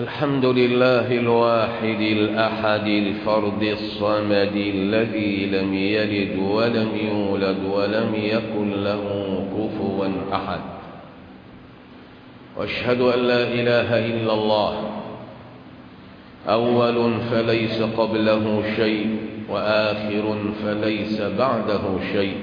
الحمد لله الواحد الأحد الفرد الصمد الذي لم يلد ولم يولد ولم يكن له كفوا أحد واشهد أن لا إله إلا الله أول فليس قبله شيء وآخر فليس بعده شيء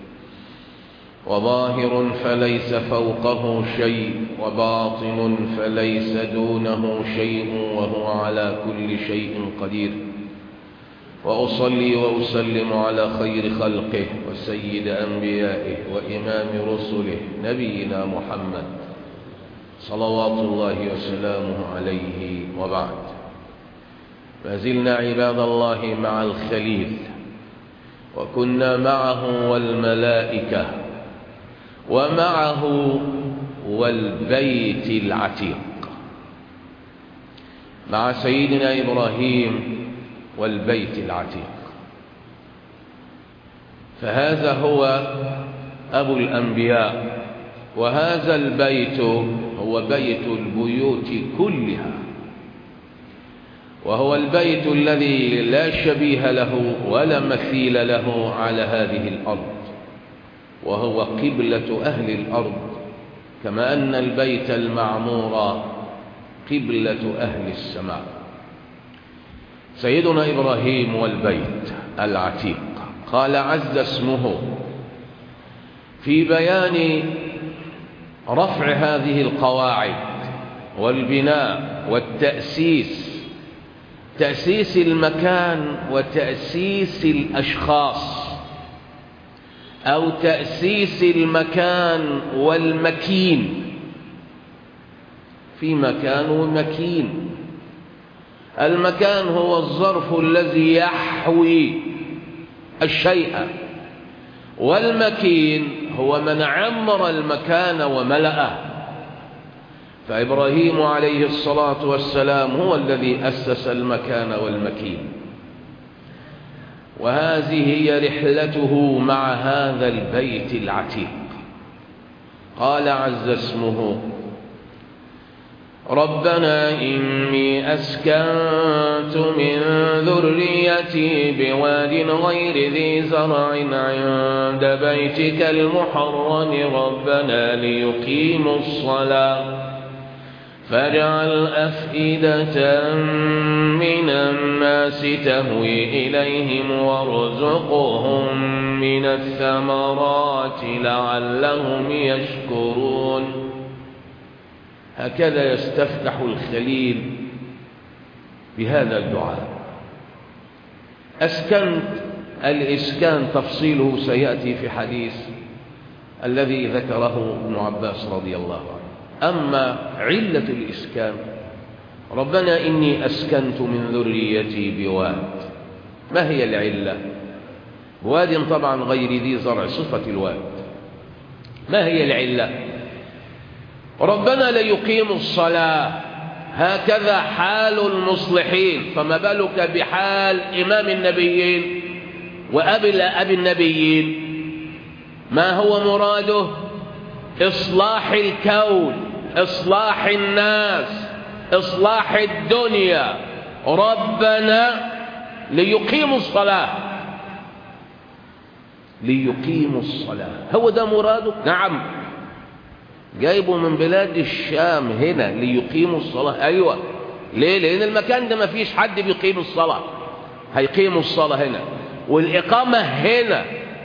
وظاهر فليس فوقه شيء وباطن فليس دونه شيء وهو على كل شيء قدير وأصلي وأسلم على خير خلقه وسيد أنبيائه وإمام رسله نبينا محمد صلوات الله وسلامه عليه وبعد ما زلنا عباد الله مع الخليل وكنا معه والملائكة ومعه والبيت العتيق مع سيدنا إبراهيم والبيت العتيق فهذا هو أبو الأنبياء وهذا البيت هو بيت البيوت كلها وهو البيت الذي لا شبيه له ولا مثيل له على هذه الأرض وهو قبلة أهل الأرض كما أن البيت المعمور قبلة أهل السماء سيدنا إبراهيم والبيت العتيق قال عز اسمه في بيان رفع هذه القواعد والبناء والتأسيس تأسيس المكان وتأسيس الأشخاص أو تأسيس المكان والمكين في مكان ومكين المكان هو الظرف الذي يحوي الشيء والمكين هو من عمر المكان وملأه فإبراهيم عليه الصلاة والسلام هو الذي أسس المكان والمكين وهذه هي رحلته مع هذا البيت العتيق قال عز اسمه ربنا إني أسكنت من ذريتي بواد غير ذي زرع عند بيتك المحرم ربنا ليقيموا الصلاة فاجعل أفئدة من الناس تهوي إليهم وارزقهم من الثمرات لعلهم يشكرون هكذا يستفتح الخليل بهذا الدعاء أسكنت الإسكان تفصيله سيأتي في حديث الذي ذكره ابن عباس رضي الله عنه أما علة الإسكان ربنا إني أسكنت من ذريتي بواد ما هي العلة بواد طبعا غير ذي زرع صفة الواد ما هي العلة ربنا ليقيم الصلاة هكذا حال المصلحين فما بالك بحال إمام النبيين وأبي أبي النبيين ما هو مراده إصلاح الكون إصلاح الناس إصلاح الدنيا ربنا ليقيموا الصلاة ليقيموا الصلاة هو ده مراده نعم جايبه من بلاد الشام هنا ليقيموا الصلاة أيوة ليه لأن المكان ده ما فيش حد بيقيم الصلاة هيقيموا الصلاة هنا والإقامة هنا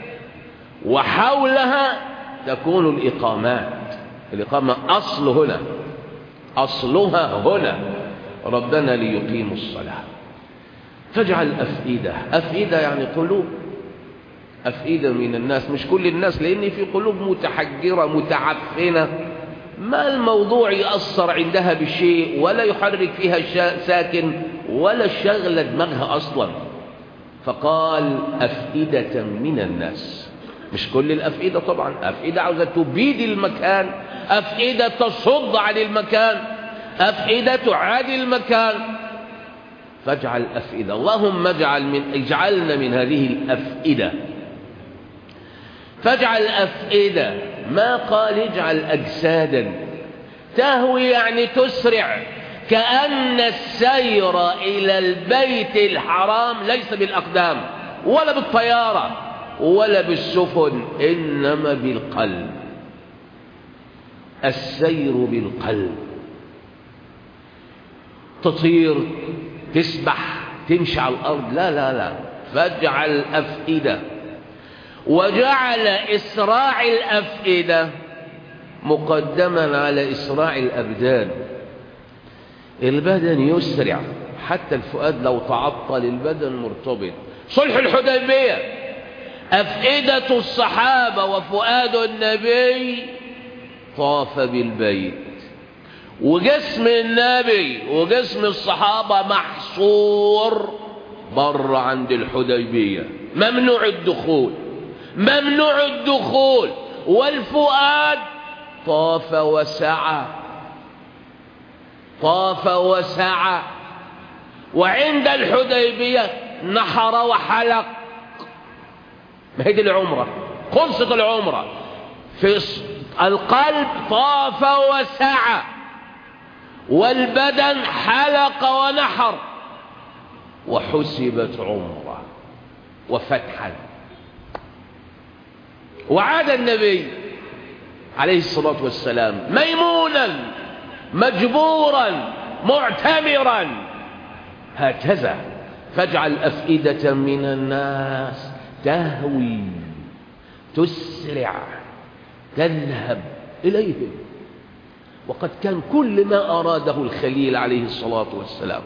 وحولها تكون الإقامات الإقامة أصل هنا أصلها هنا ربنا ليقيموا الصلاة فاجعل أفئدة أفئدة يعني قلوب أفئدة من الناس مش كل الناس لأن في قلوب متحجرة متعفنة ما الموضوع يأثر عندها بشيء ولا يحرك فيها ساكن ولا شغل دماغها أصلا فقال أفئدة من الناس مش كل الأفئدة طبعا أفئدة عاوزة تبيد المكان أفئدة تصد عن المكان أفئدة تعاد المكان فاجعل أفئدة اللهم اجعل من اجعلنا من هذه الأفئدة فاجعل أفئدة ما قال اجعل أجسادا تهوي يعني تسرع كأن السير إلى البيت الحرام ليس بالأقدام ولا بالطيارة ولا بالسفن إنما بالقلب السير بالقلب تطير تسبح تمشي على الأرض لا لا لا فاجعل أفئدة وجعل إسراع الأفئدة مقدما على إسراع الأبدان البدن يسرع حتى الفؤاد لو تعطل البدن مرتبط صلح الحديبية أفئدة الصحابة وفؤاد النبي طاف بالبيت وجسم النبي وجسم الصحابة محصور بر عند الحديبية ممنوع الدخول ممنوع الدخول والفؤاد طاف وسعى طاف وسعى وعند الحديبية نحر وحلق ما هي دي العمرة خلصت العمرة في القلب طاف وسعى والبدن حلق ونحر وحسبت عمرة وفتحا وعاد النبي عليه الصلاة والسلام ميمونا مجبورا معتمرا هكذا فاجعل أفئدة من الناس تهوي تسرع تذهب إليهم وقد كان كل ما أراده الخليل عليه الصلاة والسلام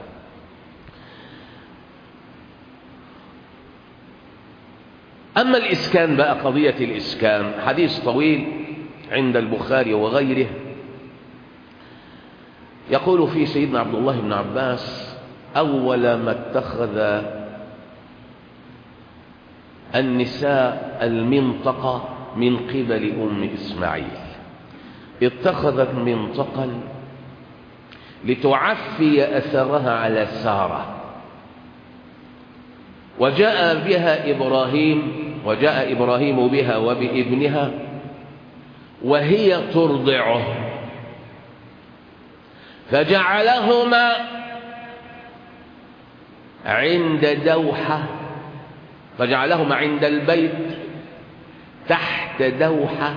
أما الإسكان بقى قضية الإسكان حديث طويل عند البخاري وغيره يقول في سيدنا عبد الله بن عباس أول ما اتخذ النساء المنطقة من قبل أم إسماعيل اتخذت منطقا لتعفي أثرها على سارة وجاء بها إبراهيم وجاء إبراهيم بها وبابنها وهي ترضعه فجعلهما عند دوحة فجعلهما عند البيت تحت دوحة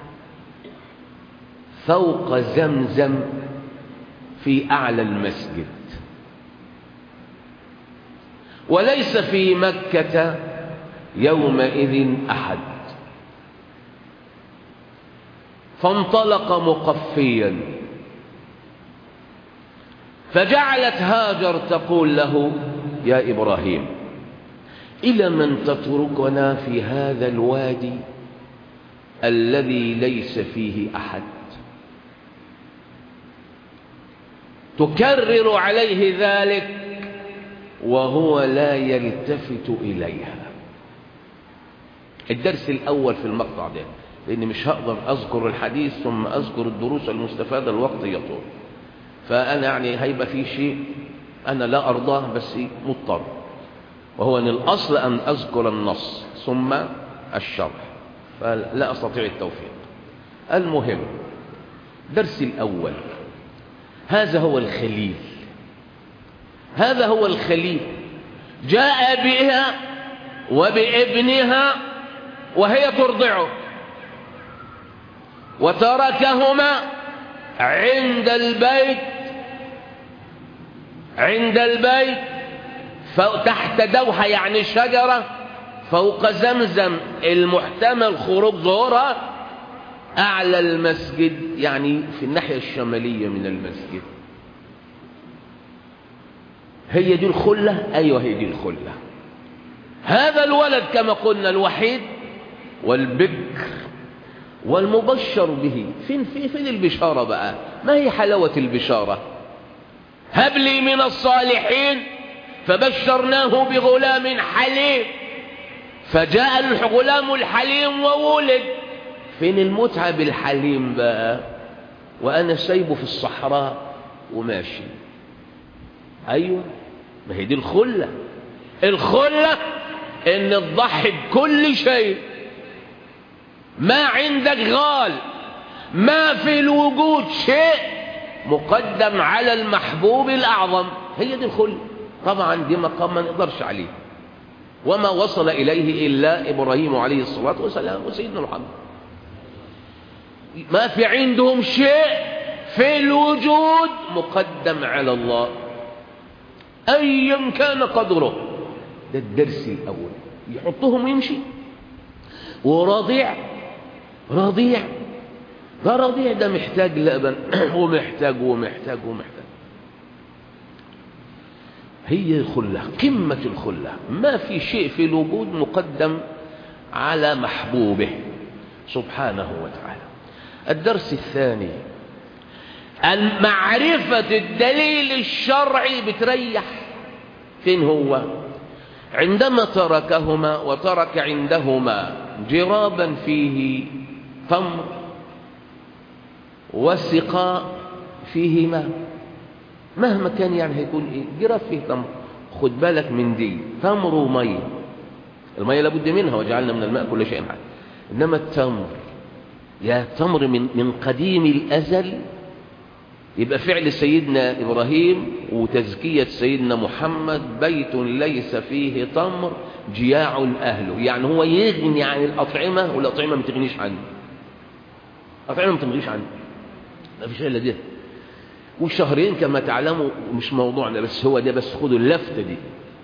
فوق زمزم في أعلى المسجد وليس في مكة يومئذ أحد فانطلق مقفيا فجعلت هاجر تقول له يا إبراهيم إلى من تتركنا في هذا الوادي الذي ليس فيه أحد تكرر عليه ذلك وهو لا يلتفت إليها الدرس الأول في المقطع ده لأني مش هقدر أذكر الحديث ثم أذكر الدروس المستفادة الوقت يطول فأنا يعني هيبقى في شيء أنا لا أرضاه بس مضطر وهو أن الأصل أن أذكر النص ثم الشرح فلا أستطيع التوفيق المهم درس الأول هذا هو الخليل هذا هو الخليل جاء بها وبابنها وهي ترضعه وتركهما عند البيت عند البيت تحت دوحة يعني شجرة فوق زمزم المحتمل خروج ظهورها أعلى المسجد يعني في الناحية الشمالية من المسجد هي دي الخلة أيوة هي دي الخلة هذا الولد كما قلنا الوحيد والبكر والمبشر به فين فين فين البشارة بقى ما هي حلاوة البشارة هب لي من الصالحين فبشرناه بغلام حليم فجاء الغلام الحليم وولد فين المتعة بالحليم بقى وأنا سايبه في الصحراء وماشي أيوة ما هي دي الخلة الخلة إن تضحي بكل شيء ما عندك غال ما في الوجود شيء مقدم على المحبوب الأعظم هي دي الخلة طبعا دي مقام ما نقدرش عليه وما وصل إليه إلا إبراهيم عليه الصلاة والسلام وسيدنا محمد ما في عندهم شيء في الوجود مقدم على الله أيا كان قدره ده الدرس الأول يحطهم ويمشي ورضيع رضيع ده رضيع ده محتاج لبن ومحتاج ومحتاج ومحتاج هي الخلة قمة الخلة ما في شيء في الوجود مقدم على محبوبه سبحانه وتعالى الدرس الثاني المعرفة الدليل الشرعي بتريح فين هو عندما تركهما وترك عندهما جرابا فيه تمر وسقاء فيه ماء مهما كان يعني هيكون ايه جراب فيه تمر خد بالك من دي تمر وميه الميه لابد منها وجعلنا من الماء كل شيء حي انما التمر يا تمر من من قديم الازل يبقى فعل سيدنا ابراهيم وتزكيه سيدنا محمد بيت ليس فيه تمر جياع اهله يعني هو يغني عن الاطعمه والاطعمه ما تغنيش عنه الاطعمه ما تغنيش عنه ما فيش الا ده والشهرين كما تعلموا مش موضوعنا بس هو ده بس خدوا اللفتة دي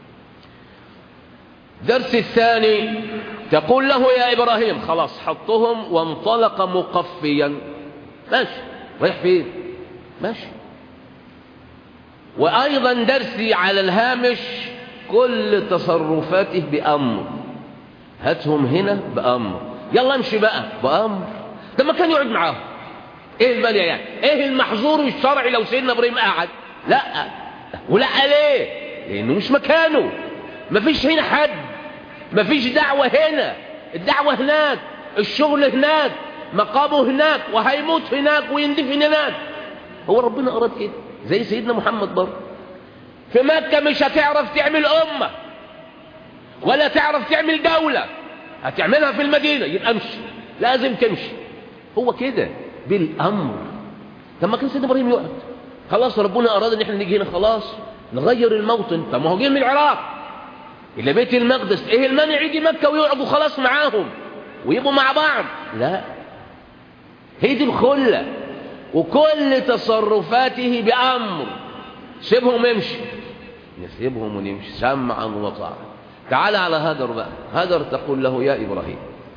درس الثاني تقول له يا إبراهيم خلاص حطهم وانطلق مقفيا ماشي رايح فين ماشي وأيضا درسي على الهامش كل تصرفاته بأمر هاتهم هنا بأمر يلا امشي بقى بأمر ده ما كان يقعد معاهم ايه البالية يعني ايه المحظور الشرعي لو سيدنا ابراهيم قعد لا ولا ليه لانه مش مكانه مفيش هنا حد مفيش دعوة هنا الدعوة هناك الشغل هناك مقامه هناك وهيموت هناك ويندفن هناك هو ربنا أراد كده زي سيدنا محمد برضه في مكة مش هتعرف تعمل أمة ولا تعرف تعمل دولة هتعملها في المدينة يبقى امشي لازم تمشي هو كده بالامر طب ما كان سيدنا ابراهيم يقعد خلاص ربنا اراد ان احنا نيجي هنا خلاص نغير الموطن طب ما هو جاي من العراق الى بيت المقدس ايه المانع يجي مكه ويقعدوا خلاص معاهم ويبقوا مع بعض لا هي دي الخله وكل تصرفاته بامر سيبهم امشي نسيبهم ونمشي سمعا وطاعه تعال على هاجر بقى هاجر تقول له يا ابراهيم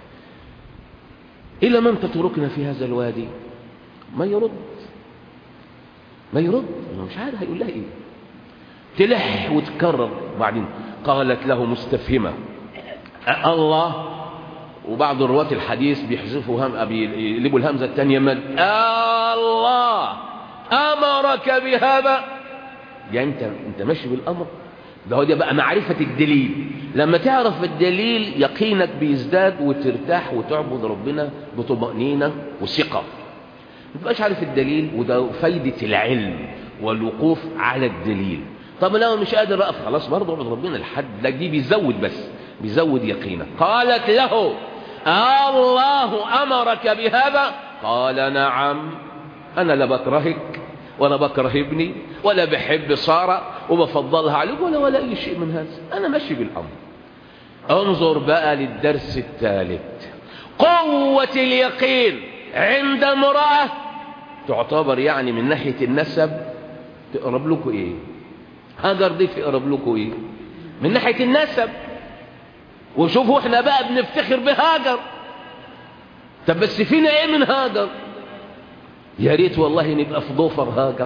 إلى من تتركنا في هذا الوادي ما يرد ما يرد أنا مش عارف هيقول لها إيه تلح وتكرر بعدين قالت له مستفهمة الله وبعض رواة الحديث بيحذفوا هم بيقلبوا الهمزة الثانية مد الله أمرك بهذا يعني أنت أنت ماشي بالأمر ده هو ده بقى معرفة الدليل لما تعرف الدليل يقينك بيزداد وترتاح وتعبد ربنا بطمأنينة وثقة ما تبقاش عارف الدليل وده فايدة العلم والوقوف على الدليل طب لو مش قادر أقف خلاص برضه اعبد ربنا الحد ده دي بيزود بس بيزود يقينك قالت له الله أمرك بهذا قال نعم أنا لا بكرهك ولا بكره ابني ولا بحب سارة وبفضلها عليك ولا ولا أي شيء من هذا أنا ماشي بالأمر انظر بقى للدرس الثالث قوة اليقين عند امرأة تعتبر يعني من ناحية النسب تقرب لكم ايه هاجر دي تقرب لكم ايه من ناحية النسب وشوفوا احنا بقى بنفتخر بهاجر طب بس فينا ايه من هاجر يا ريت والله نبقى في ضفر هاجر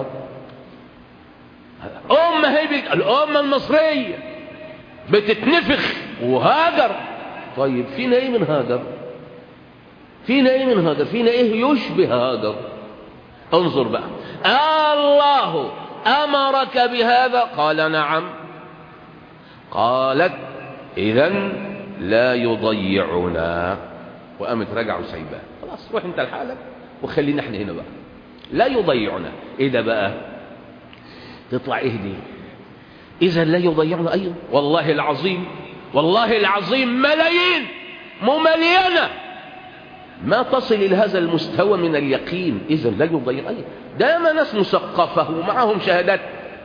أمة هي بك... الأمة المصرية بتتنفخ وهاجر طيب فينا ايه من هاجر فينا ايه من هاجر فينا ايه يشبه هاجر انظر بقى الله أمرك بهذا قال نعم قالت إذا لا يضيعنا وقامت رجع وسايباه خلاص روح انت لحالك وخلينا احنا هنا بقى لا يضيعنا ايه ده بقى تطلع ايه دي اذا لا يضيعنا ايضا والله العظيم والله العظيم ملايين مملينه ما تصل إلى هذا المستوى من اليقين إذا لا يضيع أي دائما ناس مثقفة ومعهم شهادات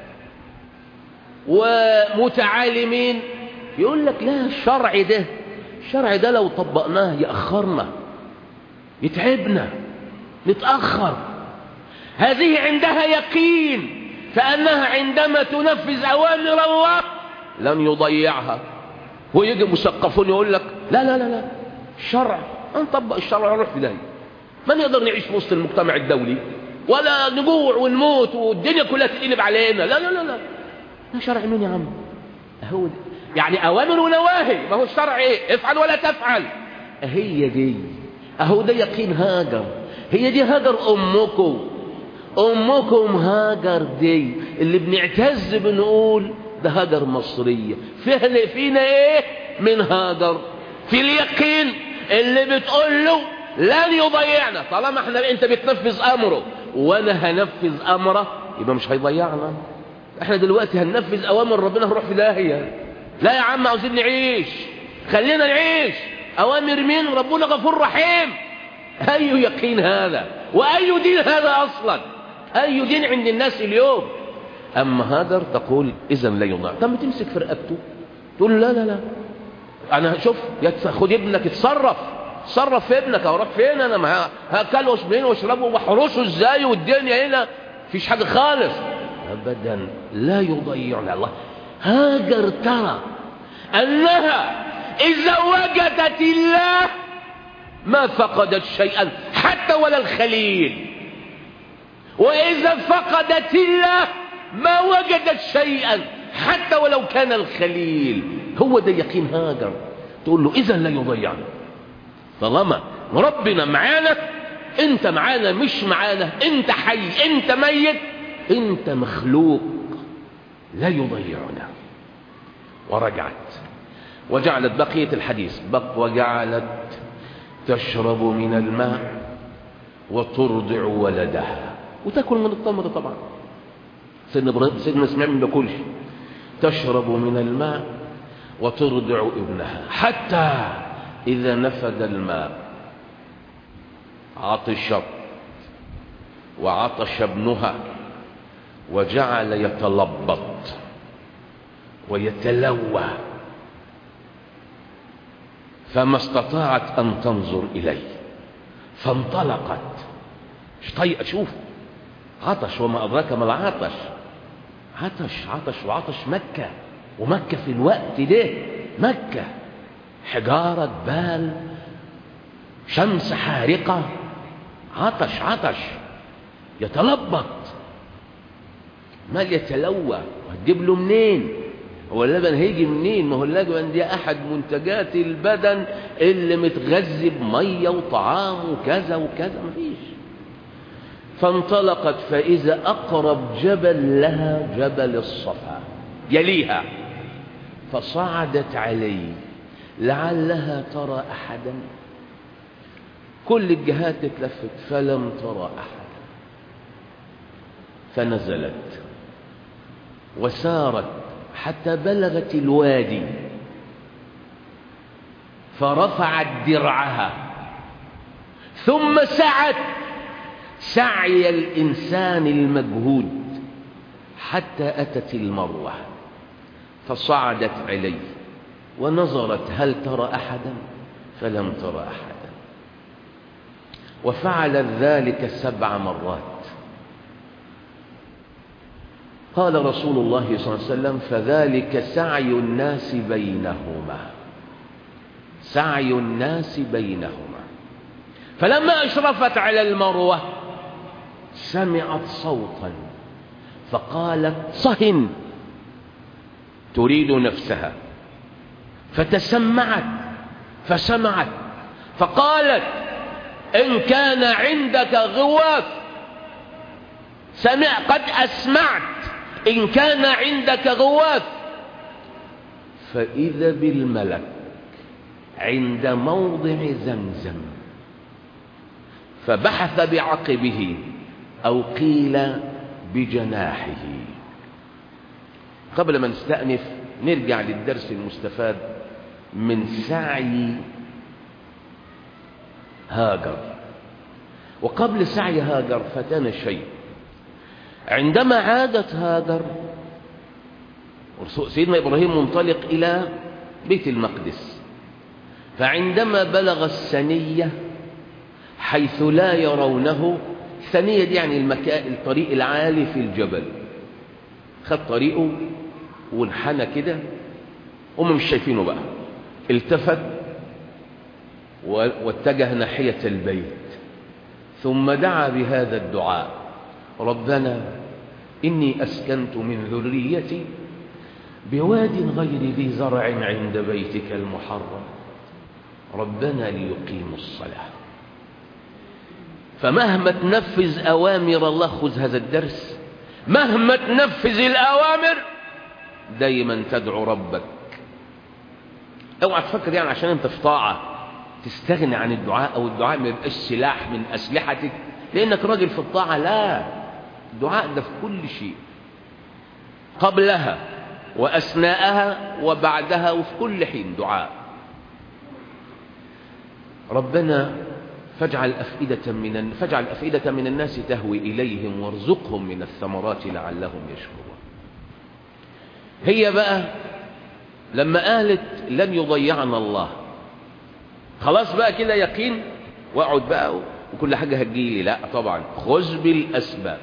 ومتعالمين يقول لك لا الشرع ده الشرع ده لو طبقناه يأخرنا يتعبنا نتأخر هذه عندها يقين فأنها عندما تنفذ أوامر الله لن يضيعها ويجي مثقفون يقول لك لا لا لا لا الشرع نطبق الشرع نروح في داهيه من يقدر نعيش في وسط المجتمع الدولي ولا نجوع ونموت والدنيا كلها تقلب علينا لا لا لا لا ده شرع مين يا عم هو ده. يعني اوامر ونواهي ما هو الشرع ايه افعل ولا تفعل هي دي اهو ده يقين هاجر هي دي هاجر امكم امكم هاجر دي اللي بنعتز بنقول ده هاجر مصرية فينا, فينا ايه من هاجر في اليقين اللي بتقول له لن يضيعنا طالما احنا انت بتنفذ امره وانا هنفذ امره يبقى مش هيضيعنا احنا دلوقتي هننفذ اوامر ربنا هنروح في داهيه لا يا عم عاوزين نعيش خلينا نعيش اوامر مين ربنا غفور رحيم اي يقين هذا واي دين هذا اصلا اي دين عند الناس اليوم اما هاجر تقول اذا لا يضيع طب تمسك في رقبته تقول لا لا لا انا شوف خد ابنك اتصرف تصرف في ابنك اروح فين انا ما هاكله منين واشربه واحرسه ازاي والدنيا هنا مفيش حاجه خالص ابدا لا يضيعنا الله هاجر ترى انها اذا وجدت الله ما فقدت شيئا حتى ولا الخليل واذا فقدت الله ما وجدت شيئا حتى ولو كان الخليل هو ده يقين هاجر تقول له اذا لا يضيعنا طالما ربنا معانا انت معانا مش معانا انت حي انت ميت انت مخلوق لا يضيعنا ورجعت وجعلت بقية الحديث بق وجعلت تشرب من الماء وترضع ولدها وتاكل من التمر طبعا سيدنا ابراهيم سيدنا اسماعيل ما بياكلش تشرب من الماء وترضع ابنها حتى إذا نفد الماء عطشت وعطش ابنها وجعل يتلبط ويتلوى فما استطاعت أن تنظر إليه فانطلقت مش طيقة شوف عطش وما أدراك ما العطش عطش عطش وعطش مكة ومكة في الوقت ده مكة حجارة جبال شمس حارقة عطش عطش يتلبط مال يتلوى وهتجيب له منين هو اللبن هيجي منين ما هو اللبن دي احد منتجات البدن اللي متغذي بميه وطعام وكذا وكذا مفيش فانطلقت فاذا اقرب جبل لها جبل الصفا يليها فصعدت عليه لعلها ترى احدا كل الجهات اتلفت فلم ترى احدا فنزلت وسارت حتى بلغت الوادي فرفعت درعها ثم سعت سعي الانسان المجهود حتى اتت المروه فصعدت عليه ونظرت هل ترى احدا فلم ترى احدا وفعلت ذلك سبع مرات قال رسول الله صلى الله عليه وسلم فذلك سعي الناس بينهما سعي الناس بينهما فلما اشرفت على المروه سمعت صوتا فقالت صهن تريد نفسها فتسمعت فسمعت فقالت إن كان عندك غواف سمع قد أسمعت إن كان عندك غواف فإذا بالملك عند موضع زمزم فبحث بعقبه أو قيل بجناحه قبل ما نستأنف نرجع للدرس المستفاد من سعي هاجر وقبل سعي هاجر فتانا شيء عندما عادت هاجر سيدنا إبراهيم منطلق إلى بيت المقدس فعندما بلغ السنية حيث لا يرونه الثانية دي يعني المكان الطريق العالي في الجبل خد طريقه وانحنى كده هم مش شايفينه بقى التفت واتجه ناحية البيت ثم دعا بهذا الدعاء ربنا إني أسكنت من ذريتي بواد غير ذي زرع عند بيتك المحرم ربنا ليقيموا الصلاة فمهما تنفذ أوامر الله خذ هذا الدرس مهما تنفذ الأوامر دايما تدعو ربك اوعى تفكر يعني عشان انت في طاعة تستغني عن الدعاء او الدعاء ما يبقاش سلاح من اسلحتك لانك راجل في الطاعة لا الدعاء ده في كل شيء قبلها واثناءها وبعدها وفي كل حين دعاء ربنا فاجعل أفئدة من فاجعل أفئدة من الناس تهوي إليهم وارزقهم من الثمرات لعلهم يشكرون هي بقى لما قالت لن يضيعنا الله خلاص بقى كده يقين واقعد بقى وكل حاجة هتجيلي لا طبعا خذ بالأسباب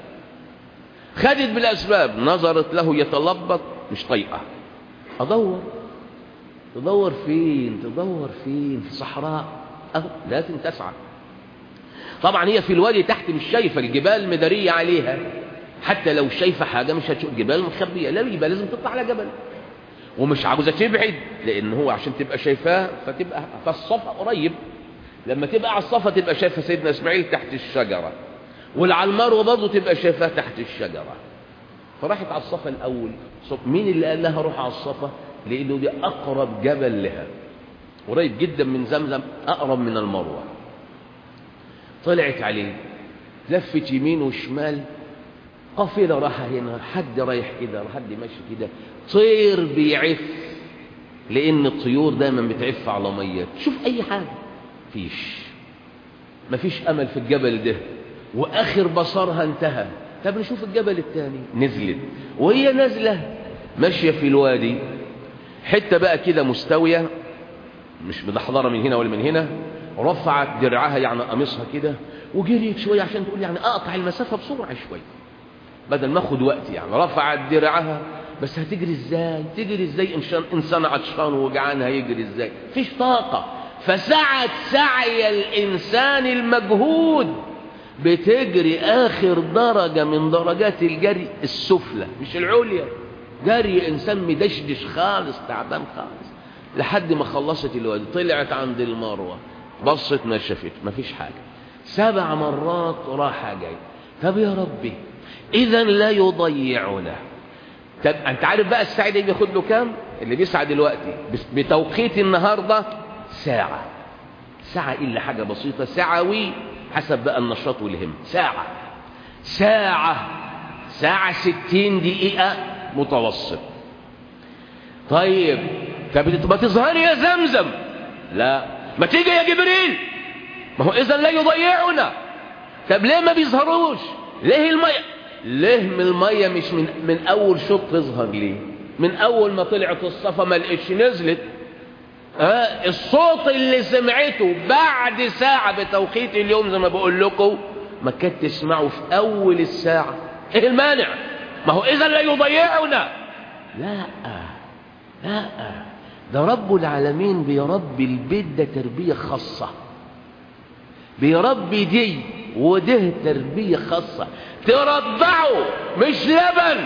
خدت بالأسباب نظرت له يتلبط مش طايقة أدور تدور فين تدور فين في صحراء أهو لازم تسعى طبعا هي في الوادي تحت مش شايفة الجبال مدارية عليها حتى لو شايفة حاجة مش هتشوف جبال مخبية لا يبقى لازم تطلع على جبل ومش عاوزة تبعد لأن هو عشان تبقى شايفاه فتبقى فالصفا قريب لما تبقى على الصفا تبقى شايفة سيدنا إسماعيل تحت الشجرة والعلى المروة برضه تبقى شايفاه تحت الشجرة فراحت على الصفا الأول مين اللي قال لها روح على الصفا لأنه دي أقرب جبل لها قريب جدا من زمزم أقرب من المروة طلعت عليه لفت يمين وشمال قافلة راحة هنا حد رايح كده حد ماشي كده طير بيعف لأن الطيور دايما بتعف على مية شوف أي حاجة فيش مفيش أمل في الجبل ده وآخر بصرها انتهى طب نشوف الجبل الثاني نزلت وهي نازلة ماشية في الوادي حتة بقى كده مستوية مش مدحضرة من هنا ولا من هنا رفعت درعها يعني قميصها كده وجريت شوية عشان تقول يعني أقطع المسافة بسرعة شوية بدل ما اخد وقت يعني رفعت درعها بس هتجري ازاي تجري ازاي انسان انسان عطشان وجعان هيجري ازاي فيش طاقة فسعت سعي الانسان المجهود بتجري اخر درجة من درجات الجري السفلى مش العليا جري انسان مدشدش خالص تعبان خالص لحد ما خلصت الوادي طلعت عند المروة بصت ما شافت مفيش حاجة سبع مرات راحة جاي طب يا ربي اذا لا يضيعنا طب انت عارف بقى الساعة دي بياخد له كام اللي بيسعى دلوقتي بتوقيت النهاردة ساعة ساعة إلا حاجة بسيطة ساعوي حسب بقى النشاط والهم ساعة ساعة ساعة ستين دقيقة متوسط طيب طب ما تظهري يا زمزم لا ما تيجي يا جبريل ما هو إذا لا يضيعنا طب ليه ما بيظهروش ليه المية ليه من المية مش من, من أول شوط تظهر ليه من أول ما طلعت الصفا ما لقيتش نزلت آه الصوت اللي سمعته بعد ساعة بتوقيت اليوم زي ما بقول لكم ما كنت تسمعه في أول الساعة إيه المانع ما هو إذا لا يضيعنا لا لا ده رب العالمين بيربي البيت ده تربية خاصة بيربي دي وده تربية خاصة ترضعه مش لبن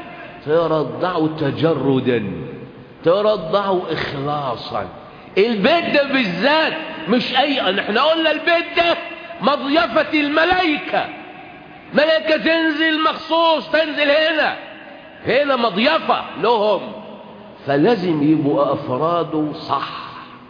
ترضعه تجردا ترضعه إخلاصا البيت ده بالذات مش أي احنا قلنا البيت ده مضيفة الملائكة ملائكة تنزل مخصوص تنزل هنا هنا مضيفة لهم فلازم يبقوا أفراده صح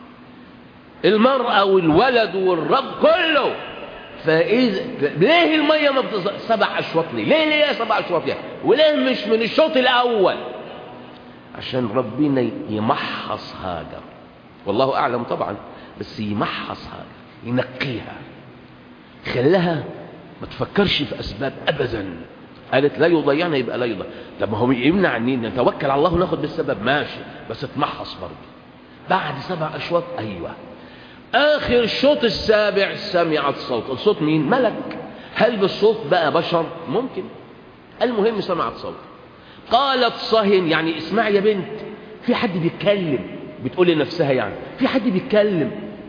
المرأة والولد والرب كله فإذا ليه المية ما بتص... سبع أشواط ليه ليه ليه سبع أشواط ليه وليه مش من الشوط الأول عشان ربنا يمحص هاجر والله أعلم طبعا بس يمحص هاجر ينقيها خلاها ما تفكرش في أسباب أبدا قالت لا يضيعنا يبقى لا يضيع طب ما هو يمنع ان نتوكل على الله وناخد بالسبب ماشي بس اتمحص برضه بعد سبع اشواط ايوه اخر الشوط السابع سمعت صوت الصوت مين ملك هل بالصوت بقى بشر ممكن المهم سمعت صوت قالت صهن يعني اسمعي يا بنت في حد بيتكلم بتقول لنفسها يعني في حد بيتكلم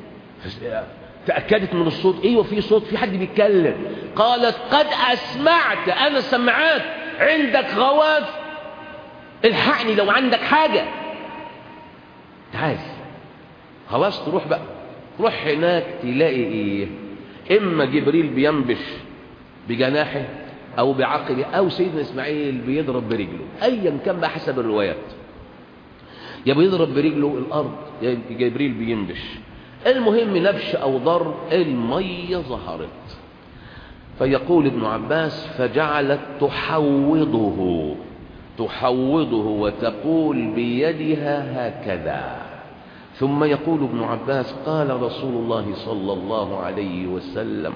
تأكدت من الصوت ايوه في صوت في حد بيتكلم قالت قد اسمعت انا سمعت عندك غواف الحقني لو عندك حاجة تعال خلاص تروح بقى تروح هناك تلاقي ايه اما جبريل بينبش بجناحه او بعقبه او سيدنا اسماعيل بيضرب برجله ايا كان بقى حسب الروايات يا بيضرب برجله الارض يا جبريل بينبش المهم نبش او ضرب الميه ظهرت فيقول ابن عباس فجعلت تحوضه تحوضه وتقول بيدها هكذا ثم يقول ابن عباس قال رسول الله صلى الله عليه وسلم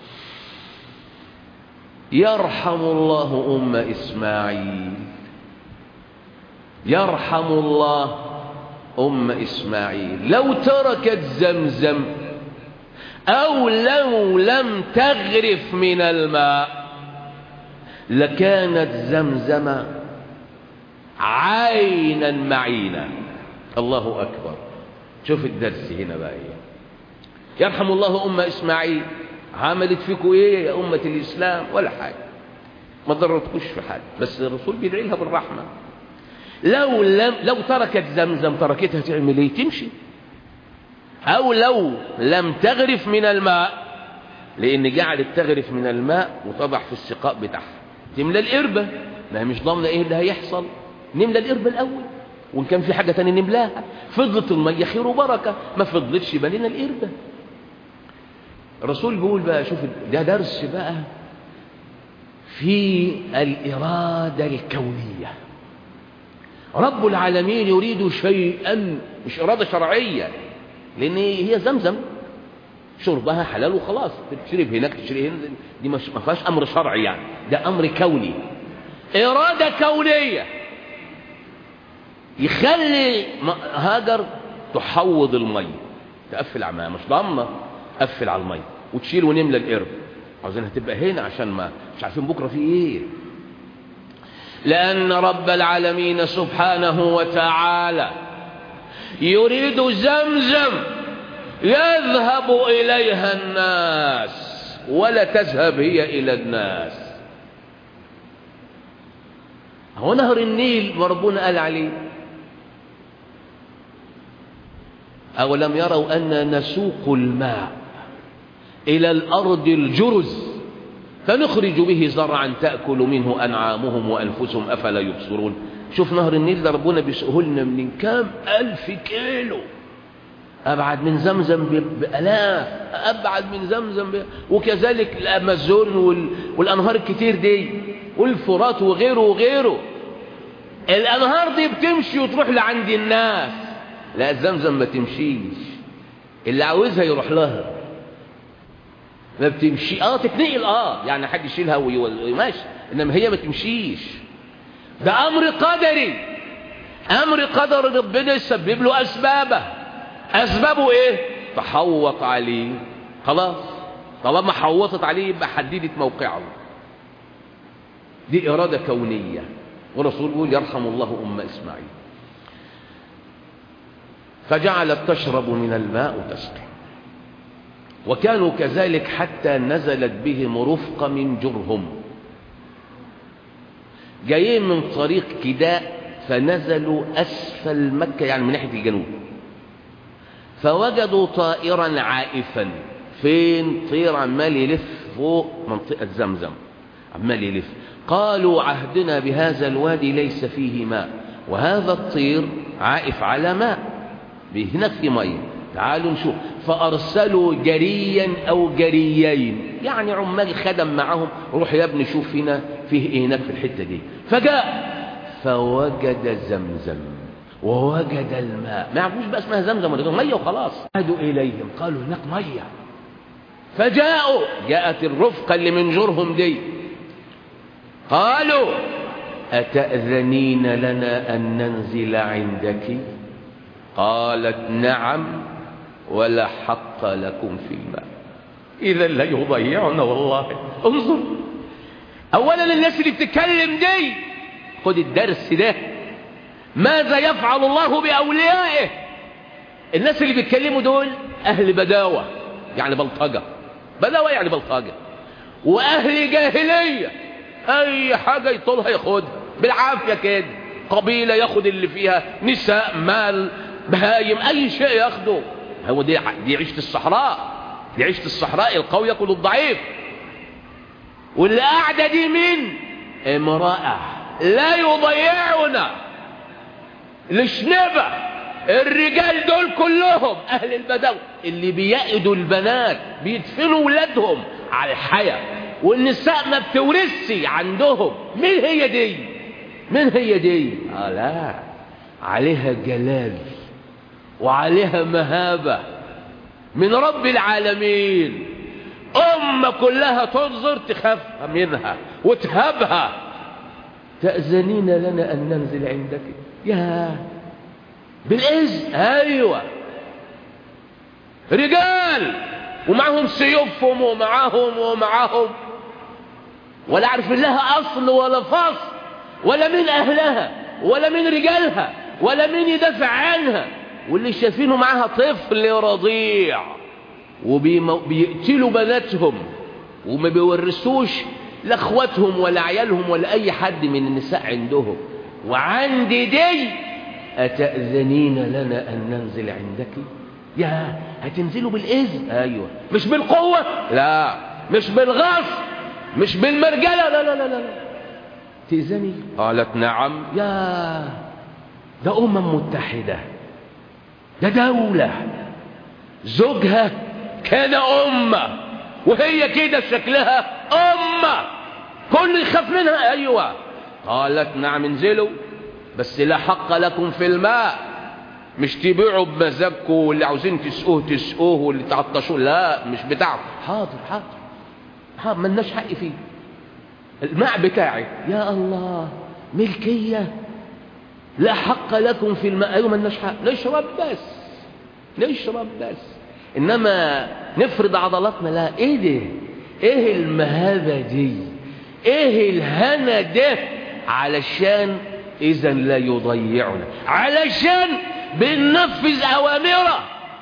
يرحم الله أم إسماعيل يرحم الله أم إسماعيل لو تركت زمزم أو لو لم تغرف من الماء لكانت زمزم عينا معينا الله أكبر شوف الدرس هنا بقى إيه يرحم الله أم إسماعيل عملت فيكم إيه يا أمة الإسلام ولا حاجة ما ضرتكوش في حاجة بس الرسول بيدعي لها بالرحمة لو لم لو تركت زمزم تركتها تعمل ايه تمشي او لو لم تغرف من الماء لان جعلت تغرف من الماء وتضع في السقاء بتاعها تملى القربة ما هي مش ضامنه ايه اللي هيحصل نملى القربة الاول وان كان في حاجة تانية نملاها فضلت المية خير وبركة ما فضلتش بلينا القربة الرسول بيقول بقى شوف ده درس بقى في الإرادة الكونية رب العالمين يريد شيئا مش إرادة شرعية لأن هي زمزم شربها حلال وخلاص تشرب هناك تشرب هنا دي مش ما فيهاش أمر شرعي يعني ده أمر كوني إرادة كونية يخلي هاجر تحوض المية تقفل عماها مش ضامنة قفل على المية وتشيل ونملى القرب عاوزينها تبقى هنا عشان ما مش عارفين بكرة في ايه لأن رب العالمين سبحانه وتعالى يريد زمزم يذهب إليها الناس ولا تذهب هي إلى الناس هو نهر النيل ربنا قال عليه أولم يروا أن نسوق الماء إلى الأرض الجرز فنخرج به زرعا تأكل منه أنعامهم وأنفسهم أفلا يبصرون شوف نهر النيل ده ربنا بيسقه لنا من كام ألف كيلو أبعد من زمزم بألاف أبعد من زمزم ب... وكذلك الأمازون وال... والأنهار الكتير دي والفرات وغيره وغيره الأنهار دي بتمشي وتروح لعند الناس لا زمزم ما تمشيش اللي عاوزها يروح لها ما بتمشي اه تتنقل اه يعني حد يشيلها ويمشي انما هي ما تمشيش ده امر قدري امر قدر ربنا يسبب له اسبابه اسبابه ايه تحوط عليه خلاص طالما حوطت عليه يبقى حددت موقعه دي اراده كونيه ورسول يقول يرحم الله ام اسماعيل فجعلت تشرب من الماء وتسقي وكانوا كذلك حتى نزلت بهم رفقة من جرهم جايين من طريق كداء فنزلوا أسفل مكة يعني من ناحية الجنوب فوجدوا طائرا عائفا فين طير عمال يلف فوق منطقة زمزم عمال يلف قالوا عهدنا بهذا الوادي ليس فيه ماء وهذا الطير عائف على ماء هناك في ميه تعالوا نشوف فأرسلوا جريا أو جريين يعني عمال خدم معهم روح يا ابني شوف هنا فيه ايه هناك في الحتة دي فجاء فوجد زمزم ووجد الماء ما يعرفوش بقى اسمها زمزم ولا مية وخلاص عادوا إليهم قالوا هناك مية فجاءوا جاءت الرفقة اللي من جرهم دي قالوا أتأذنين لنا أن ننزل عندك قالت نعم ولا حق لكم في الماء إذا لا يضيعنا والله انظر أولا الناس اللي بتتكلم دي خد الدرس ده ماذا يفعل الله بأوليائه الناس اللي بيتكلموا دول أهل بداوة يعني بلطجة بداوة يعني بلطجة وأهل جاهلية أي حاجة يطولها ياخدها بالعافية كده قبيلة ياخد اللي فيها نساء مال بهايم أي شيء ياخده هو دي دي عيشة الصحراء دي عيشة الصحراء القوي ياكل الضعيف واللي قاعدة دي مين امرأة لا يضيعنا الشنبة الرجال دول كلهم اهل البدو اللي بيأدوا البنات بيدفنوا ولادهم على الحياة والنساء ما بتورثش عندهم مين هي دي مين هي دي آه لا عليها جلال وعليها مهابة من رب العالمين أمة كلها تنظر تخافها منها وتهبها تأذنين لنا أن ننزل عندك يا بالإذن أيوة رجال ومعهم سيوفهم ومعهم ومعهم ولا عارف لها أصل ولا فصل ولا من أهلها ولا من رجالها ولا من يدافع عنها واللي شايفينه معاها طفل رضيع وبيقتلوا بناتهم وما بيورثوش لاخواتهم ولا عيالهم ولا اي حد من النساء عندهم وعندي دي اتاذنين لنا ان ننزل عندك يا هتنزلوا بالاذن ايوه مش بالقوه لا مش بالغصب مش بالمرجله لا لا لا لا تاذني قالت نعم يا ده امم متحده ده دوله زوجها كان امه وهي كده شكلها امه كل يخاف منها ايوه قالت نعم انزلوا بس لا حق لكم في الماء مش تبيعوا بمزاجكم واللي عاوزين تسقوه تسقوه واللي تعطشوه لا مش بتاعكم حاضر حاضر حاضر ملناش حق فيه الماء بتاعي يا الله ملكية لا حق لكم في الماء ايوه ملناش حق نشرب بس نشرب بس انما نفرض عضلاتنا لا ايه ده ايه المهابة دي ايه الهنا ده علشان اذا لا يضيعنا علشان بننفذ اوامره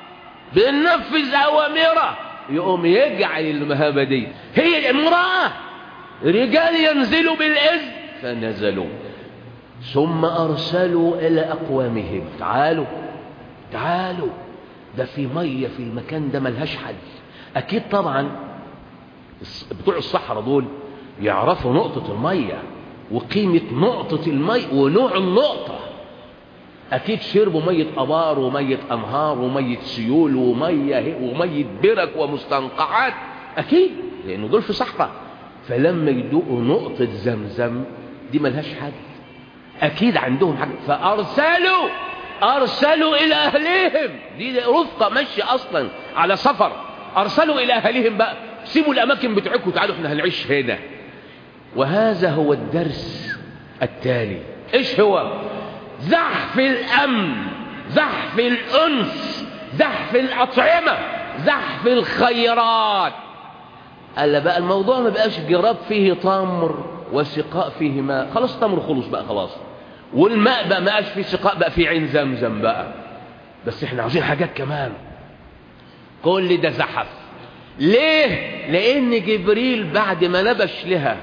بننفذ اوامره يقوم يجعل المهابة دي هي امرأة رجال ينزلوا بالاذن فنزلوا ثم ارسلوا الى اقوامهم تعالوا تعالوا ده في مية في المكان ده ملهاش حل اكيد طبعا بتوع الصحراء دول يعرفوا نقطة المية وقيمة نقطة المية ونوع النقطة أكيد شربوا مية أبار ومية أنهار ومية سيول ومية ومية برك ومستنقعات أكيد لأنه دول في صحراء فلما يدوقوا نقطة زمزم دي ملهاش حل أكيد عندهم حاجة فأرسلوا أرسلوا إلى أهلهم دي رفقة ماشية أصلا على سفر أرسلوا إلى أهلهم بقى سيبوا الأماكن بتاعكم تعالوا احنا هنعيش هنا وهذا هو الدرس التالي ايش هو زحف الامن زحف الانس زحف الاطعمه زحف الخيرات قال بقى الموضوع ما بقاش جراب فيه تمر وسقاء فيه ماء خلاص تمر خلص بقى خلاص والماء بقى ما بقاش فيه سقاء بقى فيه عين زمزم بقى بس احنا عاوزين حاجات كمان كل ده زحف ليه لان جبريل بعد ما نبش لها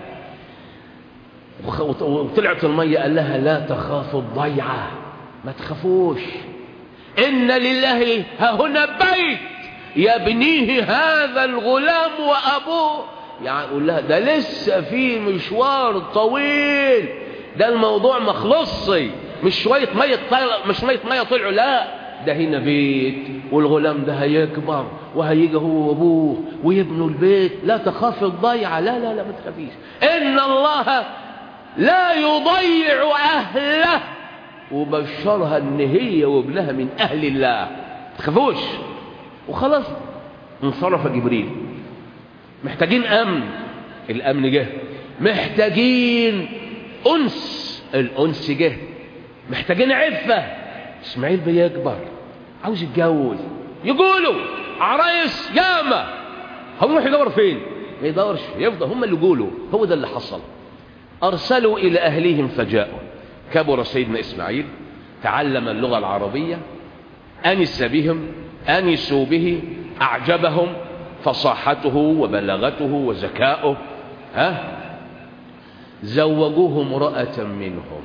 وطلعت المية قال لها لا تخافوا الضيعة ما تخافوش إن لله ها هنا بيت يبنيه هذا الغلام وأبوه يعني يقول لها ده لسه في مشوار طويل ده الموضوع مخلصي مش شوية مية طلع مش مية مية طلعوا لا ده هنا بيت والغلام ده هيكبر وهيجي هو وابوه ويبنوا البيت لا تخاف الضيعة لا لا لا ما تخافيش إن الله لا يضيع أهله وبشرها ان هي وابنها من أهل الله تخافوش وخلاص انصرف جبريل محتاجين أمن الأمن جه محتاجين أنس الأنس جه محتاجين عفة إسماعيل بيكبر عاوز يتجوز يقولوا عرايس ياما هو يروح يدور فين ما يدورش يفضل هم اللي يقولوا هو ده اللي حصل أرسلوا إلى أهليهم فجاءوا كبر سيدنا إسماعيل تعلم اللغة العربية أنس بهم أنسوا به أعجبهم فصاحته وبلاغته وذكاؤه ها زوجوه امرأة منهم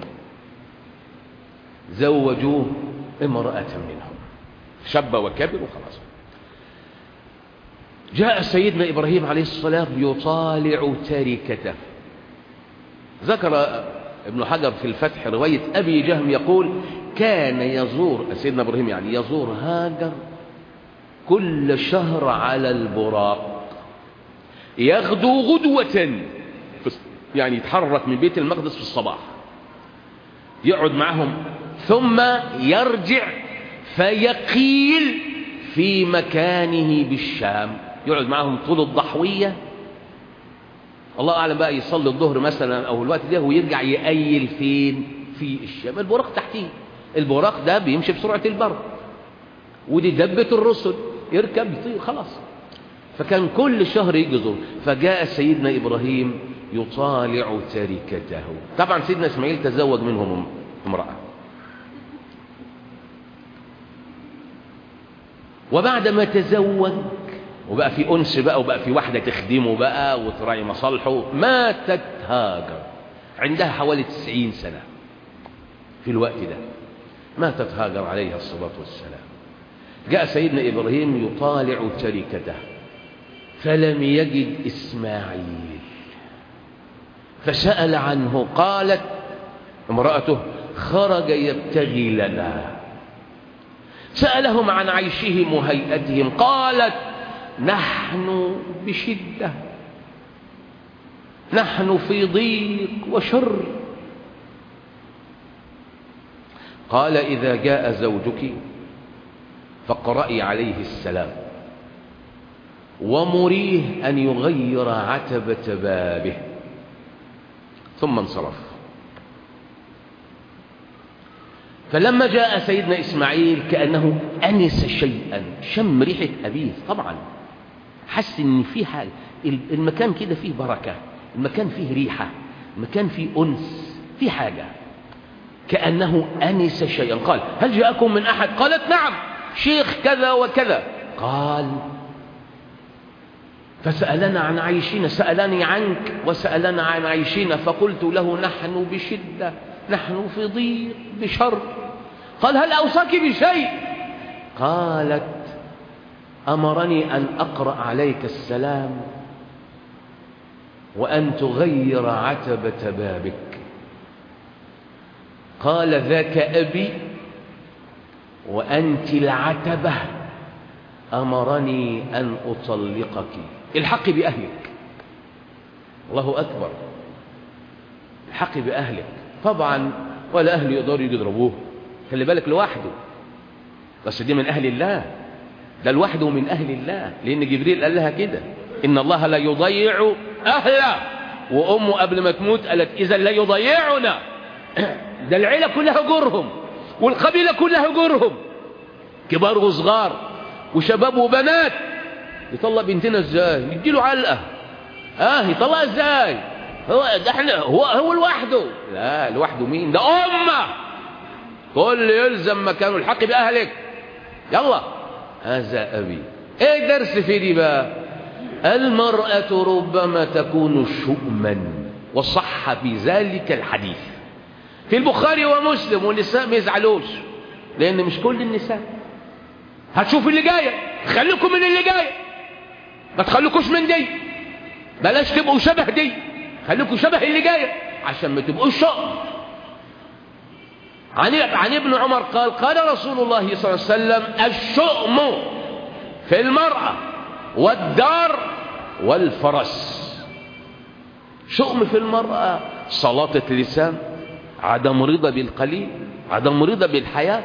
زوجوه امرأة منهم شب وكبر وخلاص جاء سيدنا إبراهيم عليه السلام يطالع تركته ذكر ابن حجر في الفتح رواية أبي جهم يقول كان يزور سيدنا إبراهيم يعني يزور هاجر كل شهر على البراق يغدو غدوة يعني يتحرك من بيت المقدس في الصباح يقعد معهم ثم يرجع فيقيل في مكانه بالشام يقعد معهم طول الضحوية الله أعلم بقى يصلي الظهر مثلا أو الوقت ده ويرجع يقيل فين في الشام البراق تحتيه البراق ده بيمشي بسرعة البرق ودي دبة الرسل يركب يطير خلاص فكان كل شهر يجي زور فجاء سيدنا إبراهيم يطالع تركته طبعا سيدنا إسماعيل تزوج منهم امرأة وبعد ما تزوج وبقى في أنس بقى وبقى في واحدة تخدمه بقى وتراعي مصالحه ماتت هاجر عندها حوالي تسعين سنة في الوقت ده ماتت هاجر عليها الصلاة والسلام جاء سيدنا إبراهيم يطالع تركته فلم يجد إسماعيل فسأل عنه قالت امرأته خرج يبتغي لنا سألهم عن عيشهم وهيئتهم قالت نحن بشدة نحن في ضيق وشر قال إذا جاء زوجك فاقرأي عليه السلام ومريه أن يغير عتبة بابه ثم انصرف فلما جاء سيدنا إسماعيل كأنه أنس شيئا شم ريحة أبيه طبعا حس إن في حاجة المكان كده فيه بركة المكان فيه ريحة المكان فيه أنس في حاجة كأنه أنس شيئا قال هل جاءكم من أحد قالت نعم شيخ كذا وكذا قال فسألنا عن عيشنا سألني عنك وسألنا عن عيشنا فقلت له نحن بشدة نحن في ضيق بشر قال هل أوصاك بشيء قالت أمرني أن أقرأ عليك السلام وأن تغير عتبة بابك قال ذاك أبي وأنت العتبة أمرني أن أطلقك الحق بأهلك الله أكبر الحق بأهلك طبعا ولا أهل يقدروا يضربوه خلي بالك لوحده بس دي من أهل الله ده لوحده من أهل الله لأن جبريل قال لها كده إن الله لا يضيع أهله وأمه قبل ما تموت قالت إذا لا يضيعنا ده العيلة كلها جرهم والقبيلة كلها جرهم كبار وصغار وشباب وبنات يطلع بنتنا ازاي نديله علقة اه يطلع ازاي هو ده احنا هو هو لوحده لا لوحده مين ده أمة كل يلزم مكانه الحق بأهلك يلا هذا أبي ايه درس في دي بقى المرأة ربما تكون شؤما وصح في ذلك الحديث في البخاري ومسلم والنساء ما يزعلوش لأن مش كل النساء هتشوف اللي جاية خليكم من اللي جاية ما تخليكوش من دي بلاش تبقوا شبه دي خليكم شبه اللي جاية عشان ما تبقوش شقر عن عن ابن عمر قال قال رسول الله صلى الله عليه وسلم الشؤم في المرأة والدار والفرس شؤم في المرأة سلاطة لسان عدم رضا بالقليل عدم رضا بالحياة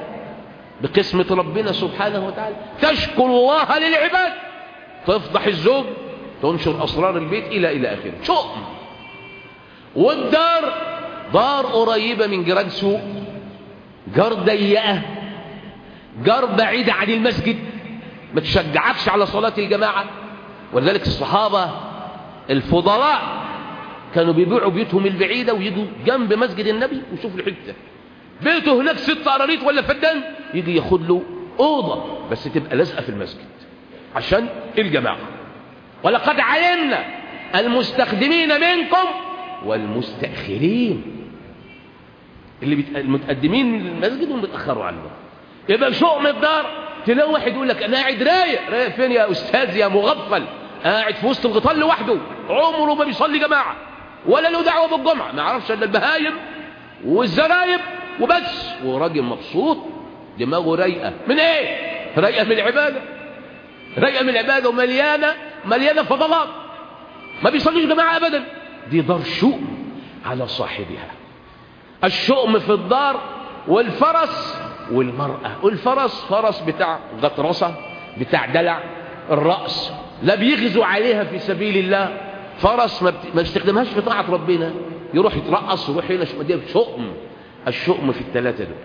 بقسمة ربنا سبحانه وتعالى تشكو الله للعباد تفضح الزوج تنشر أسرار البيت إلى إلى آخره شؤم والدار دار قريبة من جيران سوق جار ضيقة جار بعيدة عن المسجد ما تشجعكش على صلاة الجماعة ولذلك الصحابة الفضلاء كانوا بيبيعوا بيوتهم البعيدة ويجوا جنب مسجد النبي ويشوفوا الحتة بيته هناك ست قراريط ولا فدان يجي ياخد له أوضة بس تبقى لازقة في المسجد عشان الجماعة ولقد علمنا المستخدمين منكم والمستأخرين اللي بت... المتقدمين من المسجد والمتأخروا عنه يبقى شؤم الدار تلاقي واحد يقول لك انا قاعد رايق رايق فين يا استاذ يا مغفل قاعد في وسط الغطاء لوحده عمره ما بيصلي جماعه ولا له دعوه بالجمعه ما يعرفش الا البهايم والزرايب وبس وراجل مبسوط دماغه رايقه من ايه رايقه من العباده رايقه من العباده ومليانه مليانه فضلات ما بيصليش جماعه ابدا دي دار شؤم على صاحبها الشؤم في الدار والفرس والمرأة والفرس فرس بتاع غطرسة بتاع دلع الرأس لا بيغزوا عليها في سبيل الله فرس ما, بت... ما بيستخدمهاش في طاعة ربنا يروح يترقص ويروح هنا دي شؤم الشؤم في الثلاثة دول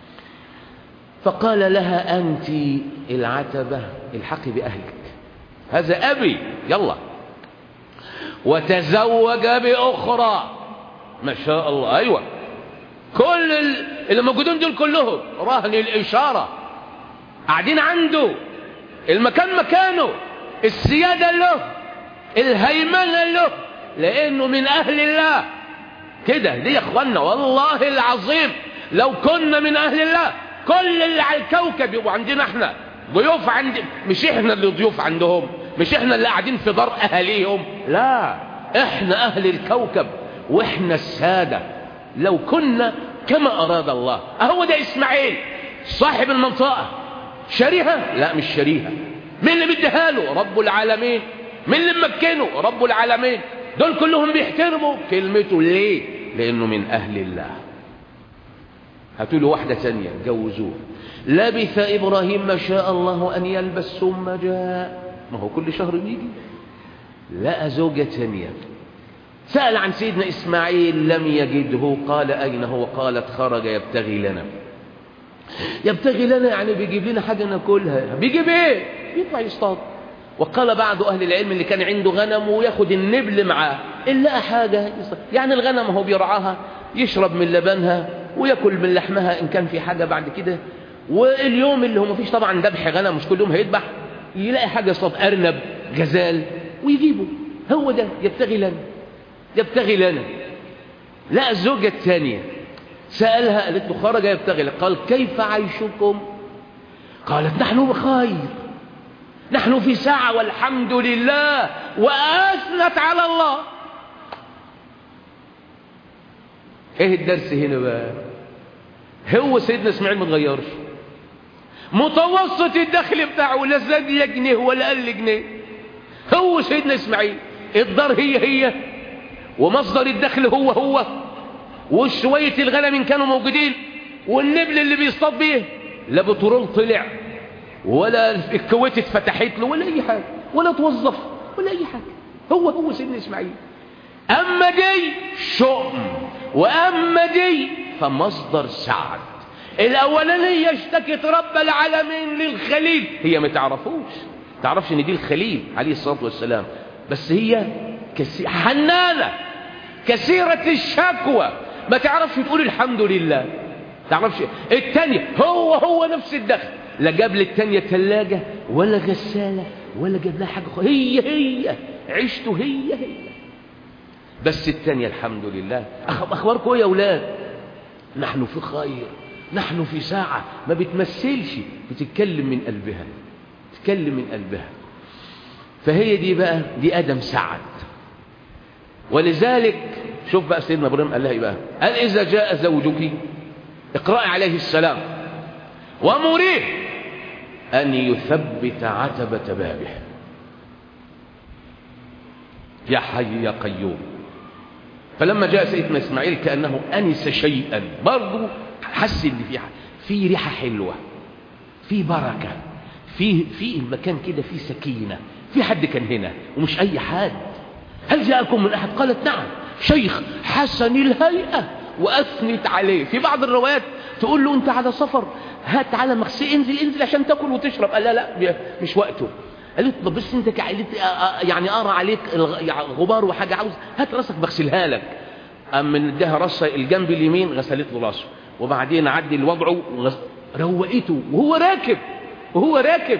فقال لها أنت العتبة الحقي بأهلك هذا أبي يلا وتزوج بأخرى ما شاء الله أيوة كل اللي موجودين دول كلهم رهن الإشارة قاعدين عنده المكان مكانه السيادة له الهيمنة له لأنه من أهل الله كده دي يا اخوانا والله العظيم لو كنا من أهل الله كل اللي على الكوكب يبقوا عندنا احنا ضيوف عند مش احنا اللي ضيوف عندهم مش احنا اللي قاعدين في دار اهاليهم لا احنا اهل الكوكب واحنا السادة لو كنا كما اراد الله اهو ده اسماعيل صاحب المنطقة شريها لا مش شريها مين اللي مديها له رب العالمين مين اللي ممكنه رب العالمين دول كلهم بيحترموا كلمته ليه لانه من اهل الله هاتوا له واحدة ثانية جوزوه لبث إبراهيم ما شاء الله أن يلبس ثم جاء ما هو كل شهر بيجي لقى زوجة ثانية سأل عن سيدنا إسماعيل لم يجده قال أين هو قالت خرج يبتغي لنا يبتغي لنا يعني بيجيب لنا حاجة ناكلها بيجيب ايه يطلع يصطاد وقال بعض أهل العلم اللي كان عنده غنم وياخد النبل معاه إلا حاجة يصطاد. يعني الغنم هو بيرعاها يشرب من لبنها ويأكل من لحمها إن كان في حاجة بعد كده واليوم اللي هو مفيش طبعا ذبح غنم مش كل يوم هيذبح يلاقي حاجة يصطاد أرنب جزال ويجيبه هو ده يبتغي لنا يبتغي لنا لا الزوجة الثانية سألها قالت له خرج يبتغي لك قال كيف عيشكم قالت نحن بخير نحن في ساعة والحمد لله وأثنت على الله ايه الدرس هنا بقى هو سيدنا اسماعيل ما اتغيرش متوسط الدخل بتاعه لا زاد لا جنيه ولا قل جنيه هو سيدنا اسماعيل الدار هي هي ومصدر الدخل هو هو وشوية الغنم إن كانوا موجودين والنبل اللي بيصطاد بيه لا بترول طلع ولا الكويت اتفتحت له ولا أي حاجة ولا توظف ولا أي حاجة هو هو سيدنا إسماعيل أما دي شؤم وأما دي فمصدر سعد الأولانية اشتكت رب العالمين للخليل هي ما تعرفوش تعرفش ان دي الخليل عليه الصلاة والسلام بس هي كسي... حنانة كثيرة الشكوى ما تعرفش تقول الحمد لله تعرفش التانية هو هو نفس الدخل لا جاب للتانية ثلاجة ولا غسالة ولا جاب لها حاجة هي هي عيشته هي هي بس التانية الحمد لله أخباركم يا أولاد نحن في خير نحن في ساعة ما بتمثلش بتتكلم من قلبها تتكلم من قلبها فهي دي بقى دي آدم سعد ولذلك شوف بقى سيدنا ابراهيم قال لها ايه بقى قال اذا جاء زوجك اقرأي عليه السلام ومريه ان يثبت عتبة بابه يا حي يا قيوم فلما جاء سيدنا اسماعيل كانه انس شيئا برضه حس ان في في ريحه حلوه في بركه في في المكان كده في سكينه في حد كان هنا ومش أي حد هل جاءكم من أحد قالت نعم شيخ حسن الهيئة وأثنت عليه في بعض الروايات تقول له أنت على سفر هات على مغسل انزل انزل عشان تاكل وتشرب قال لا لا مش وقته قالت له بس انت يعني ارى عليك غبار وحاجه عاوز هات راسك بغسلها لك قام من اداها راسها الجنب اليمين غسلت له راسه وبعدين عدل وضعه وغس... روقته وهو راكب وهو راكب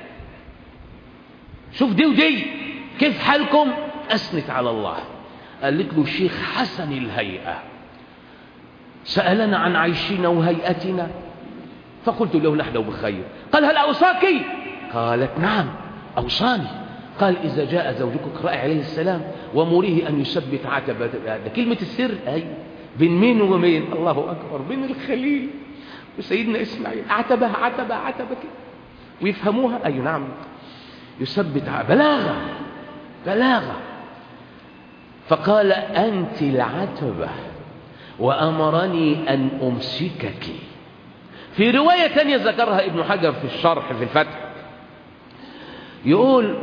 شوف دي ودي كيف حالكم اثنت على الله قالت له الشيخ حسن الهيئه سالنا عن عيشنا وهيئتنا فقلت له نحن بخير قال هل اوصاك قالت نعم أوصاني قال إذا جاء زوجك اقرأي عليه السلام ومريه أن يثبت عتبة هذا كلمة السر أي بين مين ومين الله أكبر بين الخليل وسيدنا إسماعيل عتبة عتبة عتبة كده ويفهموها أي نعم يثبت بلاغة بلاغة فقال أنت العتبة وأمرني أن أمسكك في رواية تانية ذكرها ابن حجر في الشرح في الفتح يقول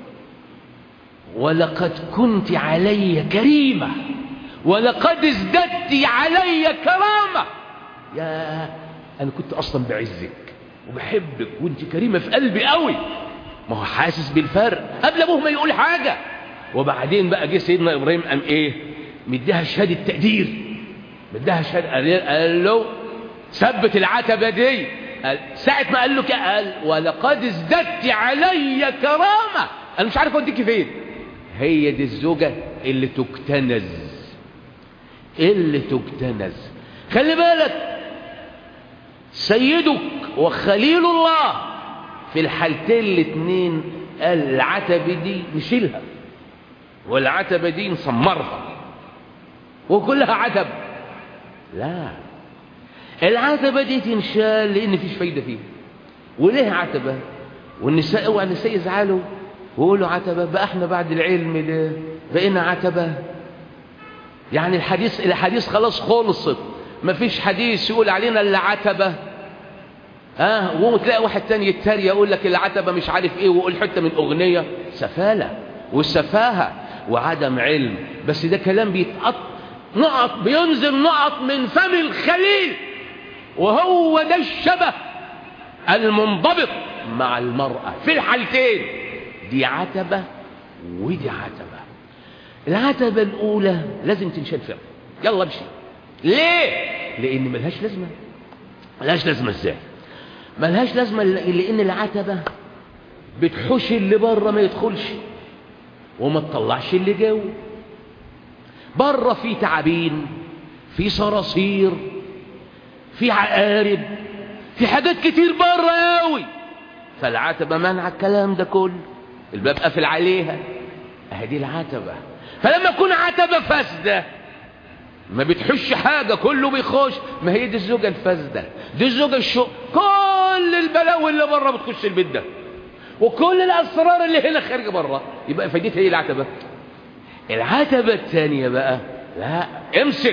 ولقد كنت علي كريمة ولقد ازددت علي كرامة يا أنا كنت أصلا بعزك وبحبك وانت كريمة في قلبي قوي ما هو حاسس بالفرق قبل أبوه ما يقول حاجة وبعدين بقى جه سيدنا إبراهيم قام إيه مديها شهادة تقدير مديها شهادة قال له ثبت العتبة دي قال ساعة ما قال له قال ولقد ازددت علي كرامة أنا مش عارف أوديكي فين هي دي الزوجة اللي تكتنز اللي تكتنز خلي بالك سيدك وخليل الله في الحالتين الاتنين قال العتبة دي نشيلها والعتبة دي نسمرها وكلها عتب لا العتبة دي تنشال لأن فيش فايدة فيها وليه عتبة والنساء اوعى النساء يزعلوا ويقولوا عتبة بقى احنا بعد العلم ده بقينا عتبة يعني الحديث الحديث خلاص خلصت ما فيش حديث يقول علينا الا عتبة ها آه وتلاقي واحد تاني يتريق يقول لك العتبة مش عارف ايه ويقول حتة من اغنية سفالة والسفاهة وعدم علم بس ده كلام بيتقط نقط بينزل نقط من فم الخليل وهو ده الشبه المنضبط مع المرأة في الحالتين دي عتبة ودي عتبة العتبة الأولى لازم تنشد فعلا يلا امشي ليه؟ لأن ملهاش لازمة ملهاش لازمة ازاي؟ ملهاش لازمة لأن العتبة بتحوش اللي بره ما يدخلش وما تطلعش اللي جوه بره في تعابين في صراصير في عقارب في حاجات كتير بره قوي فالعتبة منع الكلام ده كله الباب قافل عليها اهي العتبة فلما تكون عتبة فاسدة ما بتحش حاجة كله بيخش ما هي دي الزوجة الفاسدة دي الزوجة الشو كل البلاوي اللي بره بتخش البيت ده وكل الأسرار اللي هنا خارجة بره يبقى فايدتها ايه العتبة العتبة الثانية بقى لا امسك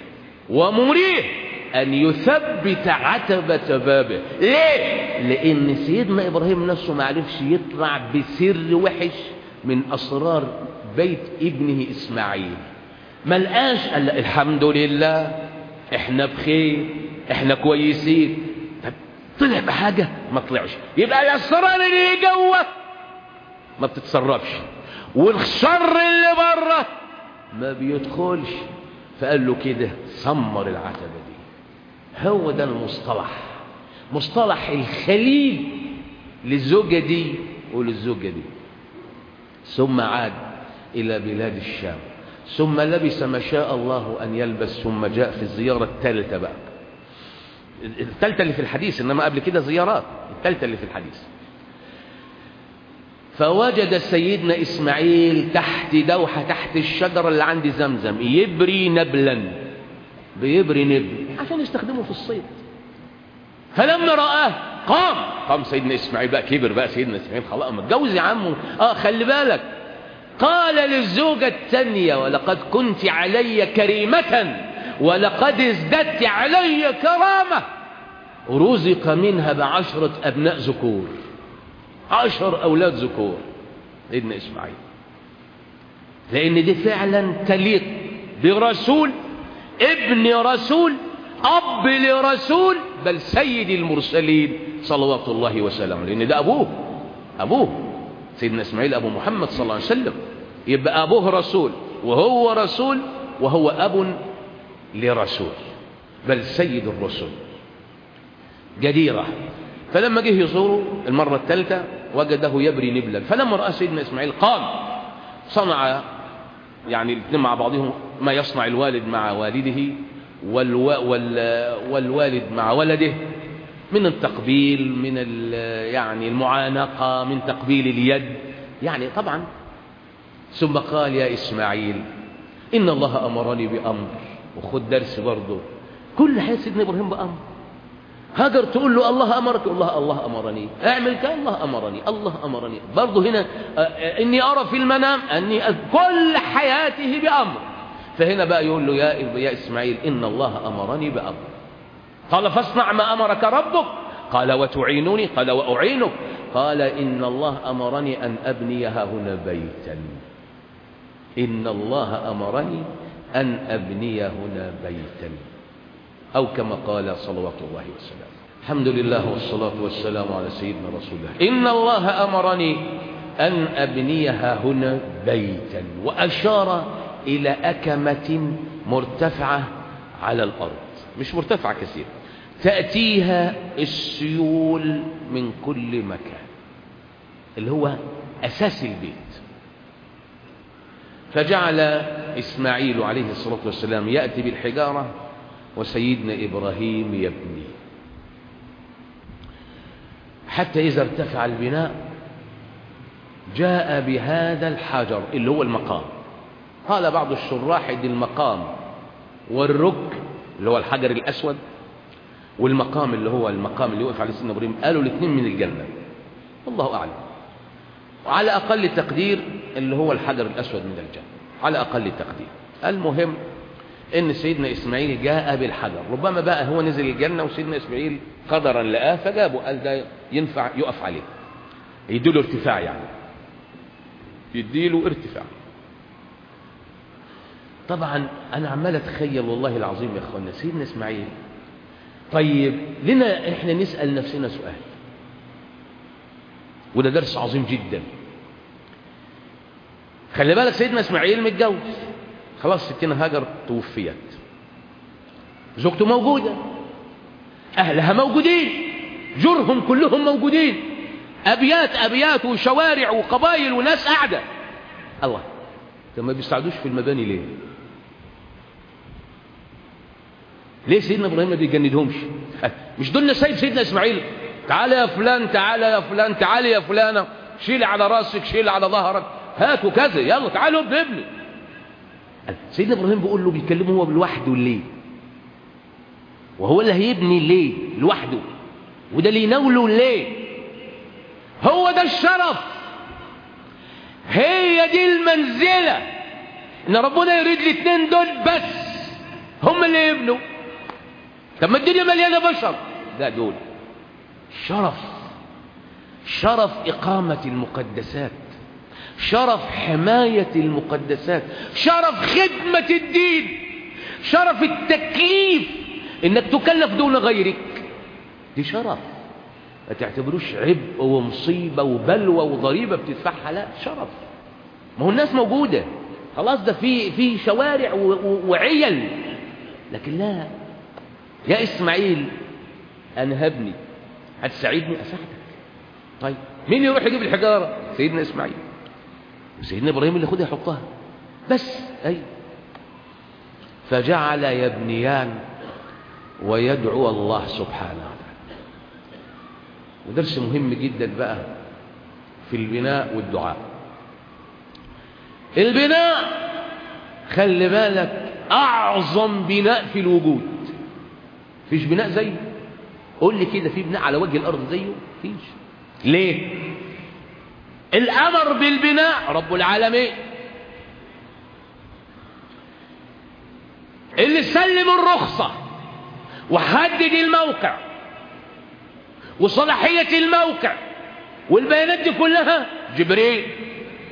ومريه أن يثبت عتبة بابه ليه؟ لأن سيدنا إبراهيم نفسه ما عرفش يطلع بسر وحش من أسرار بيت ابنه إسماعيل ما لقاش قال الحمد لله احنا بخير احنا كويسين طب طلع بحاجة ما طلعش يبقى الأسرار اللي جوه ما بتتصرفش والشر اللي بره ما بيدخلش فقال له كده سمر العتبة دي هو ده المصطلح مصطلح الخليل للزوجة دي وللزوجة دي ثم عاد إلى بلاد الشام ثم لبس ما شاء الله أن يلبس ثم جاء في الزيارة الثالثة بقى الثالثة اللي في الحديث إنما قبل كده زيارات الثالثة اللي في الحديث فوجد سيدنا إسماعيل تحت دوحة تحت الشجرة اللي عند زمزم يبري نبلا بيبري نبل عشان يستخدمه في الصيد فلما رآه قام قام سيدنا إسماعيل بقى كبر بقى سيدنا إسماعيل خلاص متجوز يا عمه اه خلي بالك قال للزوجة الثانية ولقد كنت علي كريمة ولقد ازددت علي كرامة رزق منها بعشرة أبناء ذكور عشر أولاد ذكور سيدنا إسماعيل لأن دي فعلا تليق برسول ابن رسول أب لرسول بل سيد المرسلين صلوات الله وسلامه لأن ده أبوه أبوه سيدنا إسماعيل أبو محمد صلى الله عليه وسلم يبقى أبوه رسول وهو رسول وهو أب لرسول بل سيد الرسل جديرة فلما جه يزوره المرة الثالثة وجده يبري نبلا فلما رأى سيدنا إسماعيل قام صنع يعني الاثنين مع بعضهم ما يصنع الوالد مع والده والو وال والوالد مع ولده من التقبيل من يعني المعانقة من تقبيل اليد يعني طبعا ثم قال يا إسماعيل إن الله أمرني بأمر وخد درس برضه كل حياة سيدنا إبراهيم بأمر هاجر تقول له الله أمرك الله الله أمرني اعمل كان الله أمرني الله أمرني برضه هنا إني أرى في المنام أني كل حياته بأمر فهنا بقى يقول له يا, يا إسماعيل إن الله أمرني بأمر قال فاصنع ما أمرك ربك قال وتعينني قال وأعينك قال إن الله أمرني أن أبني هنا بيتا إن الله أمرني أن أبني هنا بيتا أو كما قال صلوات الله وسلامه الحمد لله والصلاة والسلام على سيدنا رسول الله إن الله أمرني أن أبنيها هنا بيتا وأشار إلى أكمة مرتفعة على الأرض مش مرتفعة كثير تأتيها السيول من كل مكان اللي هو أساس البيت فجعل إسماعيل عليه الصلاة والسلام يأتي بالحجارة وسيدنا إبراهيم يبني حتى إذا ارتفع البناء جاء بهذا الحجر اللي هو المقام قال بعض الشراح ان المقام والرك اللي هو الحجر الأسود والمقام اللي هو المقام اللي وقف عليه سيدنا إبراهيم قالوا الاثنين من الجنة والله أعلم وعلى أقل تقدير اللي هو الحجر الأسود من الجنة على أقل تقدير المهم ان سيدنا اسماعيل جاء بالحجر ربما بقى هو نزل الجنة وسيدنا اسماعيل قدرا لقاه فجابه قال ده ينفع يقف عليه يديله ارتفاع يعني يديله ارتفاع طبعا انا عمال اتخيل والله العظيم يا اخوانا سيدنا اسماعيل طيب لنا احنا نسأل نفسنا سؤال وده درس عظيم جدا خلي بالك سيدنا اسماعيل متجوز خلاص ستنا هاجر توفيت زوجته موجودة أهلها موجودين جرهم كلهم موجودين أبيات أبيات وشوارع وقبائل وناس قاعدة الله طب ما بيساعدوش في المباني ليه ليه سيدنا إبراهيم ما بيجندهمش مش دول سايب سيدنا إسماعيل تعالى يا فلان تعالى يا فلان تعالى يا فلانة شيل على راسك شيل على ظهرك هاتوا كذا يلا تعالوا ابن ابني سيدنا ابراهيم بيقول له بيكلمه هو لوحده ليه وهو اللي هيبني ليه لوحده وده اللي يناوله ليه هو ده الشرف هي دي المنزلة ان ربنا يريد الاثنين دول بس هم اللي يبنوا طب ما الدنيا مليانة بشر لا دول شرف شرف إقامة المقدسات شرف حماية المقدسات شرف خدمة الدين شرف التكليف انك تكلف دون غيرك دي شرف ما تعتبروش عبء ومصيبة وبلوى وضريبة بتدفعها لا شرف ما هو الناس موجودة خلاص ده في في شوارع وعيل لكن لا يا اسماعيل انا هبني هتساعدني اساعدك طيب مين يروح يجيب الحجارة سيدنا اسماعيل سيدنا إبراهيم اللي خدها يحطها بس أي فجعل يبنيان ويدعو الله سبحانه وتعالى ودرس مهم جدا بقى في البناء والدعاء البناء خلي بالك أعظم بناء في الوجود فيش بناء زيه قول لي كده في بناء على وجه الأرض زيه فيش ليه الأمر بالبناء رب العالمين اللي سلم الرخصة وحدد الموقع وصلاحية الموقع والبيانات دي كلها جبريل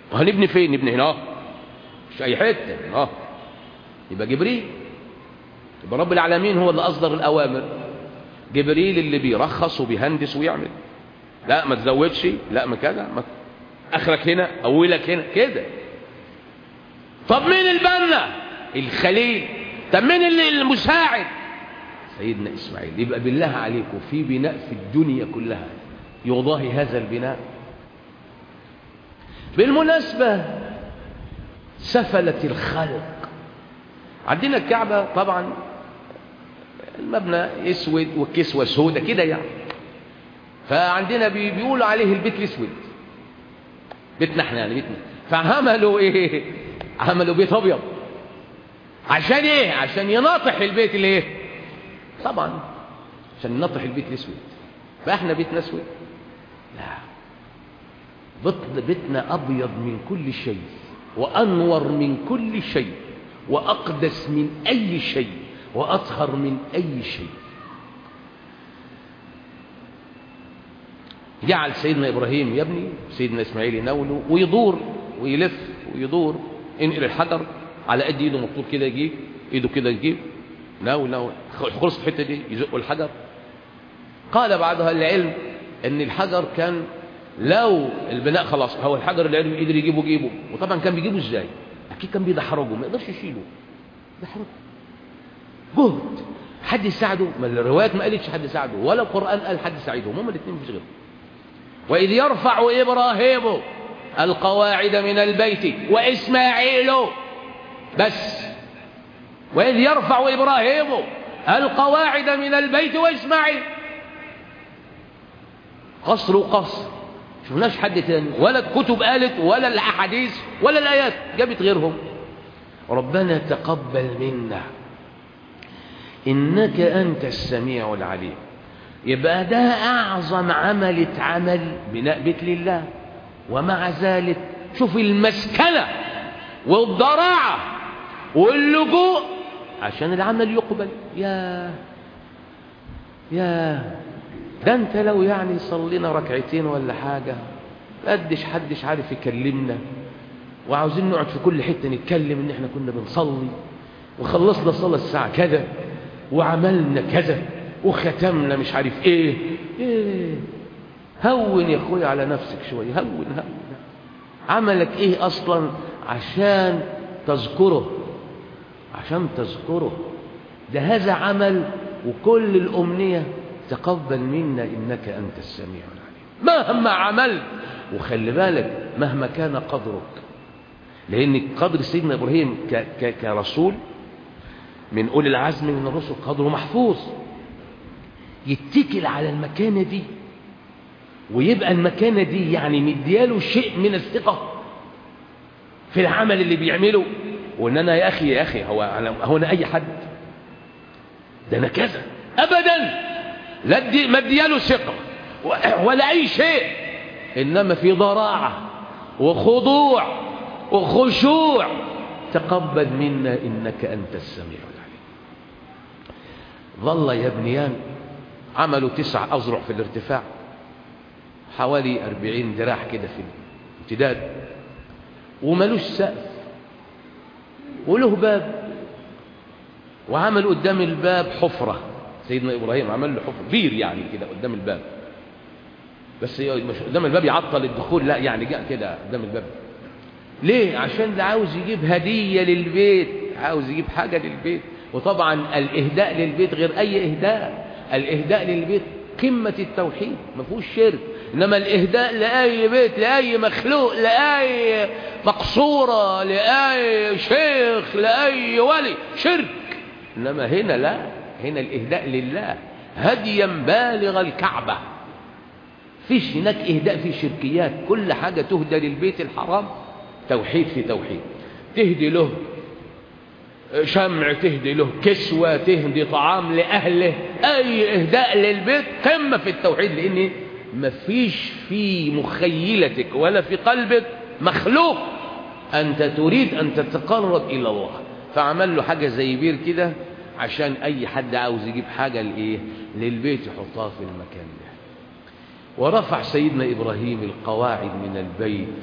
وهنبني فين نبني هنا مش اي حته اه يبقى جبريل يبقى رب العالمين هو اللي اصدر الاوامر جبريل اللي بيرخص وبيهندس ويعمل لا ما تزودش لا ما كذا ما اخرك هنا اولك هنا كده طب مين البنا الخليل طب مين اللي المساعد سيدنا اسماعيل يبقى بالله عليكم في بناء في الدنيا كلها يضاهي هذا البناء بالمناسبة سفلت الخلق عندنا الكعبة طبعا المبنى اسود والكسوة سودة كده يعني فعندنا بي- بيقولوا عليه البيت الاسود بيتنا احنا يعني بيتنا فعملوا ايه عملوا بيت ابيض عشان ايه عشان يناطح البيت الايه طبعا عشان يناطح البيت الاسود فاحنا بيتنا اسود لا بطن بيتنا ابيض من كل شيء وانور من كل شيء واقدس من اي شيء واطهر من اي شيء جعل سيدنا ابراهيم يبني سيدنا اسماعيل يناوله ويدور ويلف ويدور ينقل الحجر على قد ايده مكتوب كده يجيب ايده كده يجيب ناول ناول خلص الحته دي يزقوا الحجر قال بعدها العلم ان الحجر كان لو البناء خلاص هو الحجر اللي قدر يجيبه جيبه وطبعا كان بيجيبه ازاي اكيد كان بيدحرجه ما يقدرش يشيله دحرجه جهد حد يساعده ما الروايات ما قالتش حد يساعده ولا القران قال حد يساعدهم هما الاثنين مفيش غيرهم واذ يرفع ابراهيم القواعد من البيت واسماعيل بس واذ يرفع ابراهيم القواعد من البيت واسماعيل قصر وقصر شفناش حد تاني ولا الكتب قالت ولا الاحاديث ولا الايات جابت غيرهم ربنا تقبل منا انك انت السميع العليم يبقى ده اعظم عمل اتعمل بناء بيت لله ومع ذلك شوف المسكنه والضراعه واللجوء عشان العمل يقبل يا يا ده انت لو يعني صلينا ركعتين ولا حاجة قدش حدش عارف يكلمنا وعاوزين نقعد في كل حتة نتكلم ان احنا كنا بنصلي وخلصنا صلاة الساعة كذا وعملنا كذا وختمنا مش عارف ايه ايه هون يا اخويا على نفسك شوية هون هون عملك ايه اصلا عشان تذكره عشان تذكره ده هذا عمل وكل الأمنية تقبل منا إنك أنت السميع العليم مهما عملت وخلي بالك مهما كان قدرك لأن قدر سيدنا إبراهيم ك ك كرسول من أولي العزم من الرسل قدره محفوظ يتكل على المكانة دي ويبقى المكانة دي يعني مدياله شيء من الثقة في العمل اللي بيعمله وان انا يا اخي يا اخي هو انا هو انا اي حد ده انا كذا ابدا لا ادي ما ادياله ثقه ولا اي شيء انما في ضراعه وخضوع وخشوع تقبل منا انك انت السميع العليم ظل يبنيان عملوا تسع اذرع في الارتفاع حوالي أربعين ذراع كده في الامتداد وملوش سقف وله باب وعمل قدام الباب حفرة سيدنا إبراهيم عمل له حفرة بير يعني كده قدام الباب بس مش قدام الباب يعطل الدخول لا يعني جاء كده قدام الباب ليه عشان ده عاوز يجيب هدية للبيت عاوز يجيب حاجة للبيت وطبعا الإهداء للبيت غير أي إهداء الإهداء للبيت قمة التوحيد ما فيهوش شرك إنما الإهداء لأي بيت لأي مخلوق لأي مقصورة لأي شيخ لأي ولي شرك إنما هنا لا هنا الإهداء لله هديا بالغ الكعبة فيش هناك إهداء في شركيات كل حاجة تهدى للبيت الحرام توحيد في توحيد تهدي له شمع تهدي له كسوة تهدي طعام لأهله أي إهداء للبيت قمة في التوحيد لأن مفيش في مخيلتك ولا في قلبك مخلوق أنت تريد أن تتقرب إلى الله فعمل له حاجة زي بير كده عشان أي حد عاوز يجيب حاجة لإيه للبيت يحطها في المكان ده ورفع سيدنا إبراهيم القواعد من البيت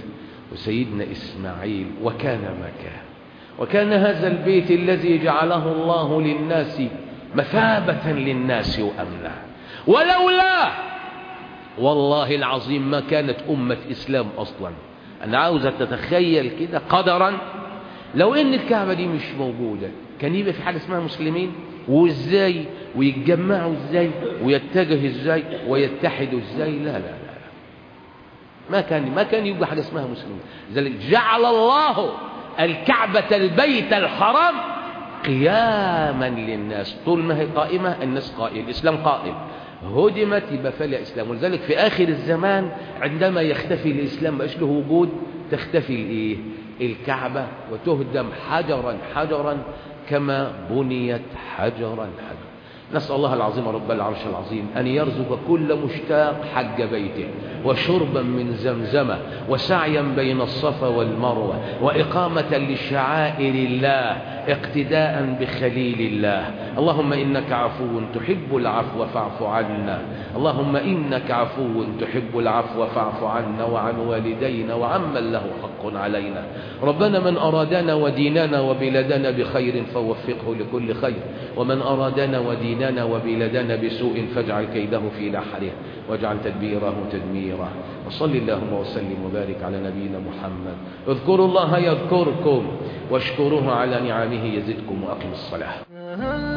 وسيدنا إسماعيل وكان ما كان وكان هذا البيت الذي جعله الله للناس مثابة للناس وأمنا ولولا والله العظيم ما كانت أمة إسلام أصلا أنا عاوزة تتخيل كده قدرا لو إن الكعبة دي مش موجودة كان يبقى في حاجة اسمها مسلمين وإزاي ويتجمعوا إزاي ويتجهوا إزاي ويتحدوا إزاي لا لا لا ما كان ما كان يبقى حاجة اسمها مسلمين لذلك جعل الله الكعبة البيت الحرام قياما للناس طول ما هي قائمة الناس قائم الإسلام قائم هدمت يبقى فلا إسلام ولذلك في آخر الزمان عندما يختفي الإسلام بقاش له وجود تختفي الإيه الكعبة وتهدم حجرا حجرا كما بنيت حجرا حجرا نسأل الله العظيم رب العرش العظيم أن يرزق كل مشتاق حج بيته وشربا من زمزمة وسعيا بين الصفا والمروة وإقامة لشعائر الله اقتداء بخليل الله اللهم إنك عفو تحب العفو فاعف عنا اللهم إنك عفو تحب العفو فاعف عنا وعن والدينا وعمن له حق علينا ربنا من أرادنا وديننا وبلادنا بخير فوفقه لكل خير ومن أرادنا وديننا وبلادنا بسوء فاجعل كيده في نحره واجعل تدبيره تدميرا وصل اللهم وسلم وبارك على نبينا محمد اذكروا الله يذكركم واشكروه على نعمه يزدكم وأقم الصلاة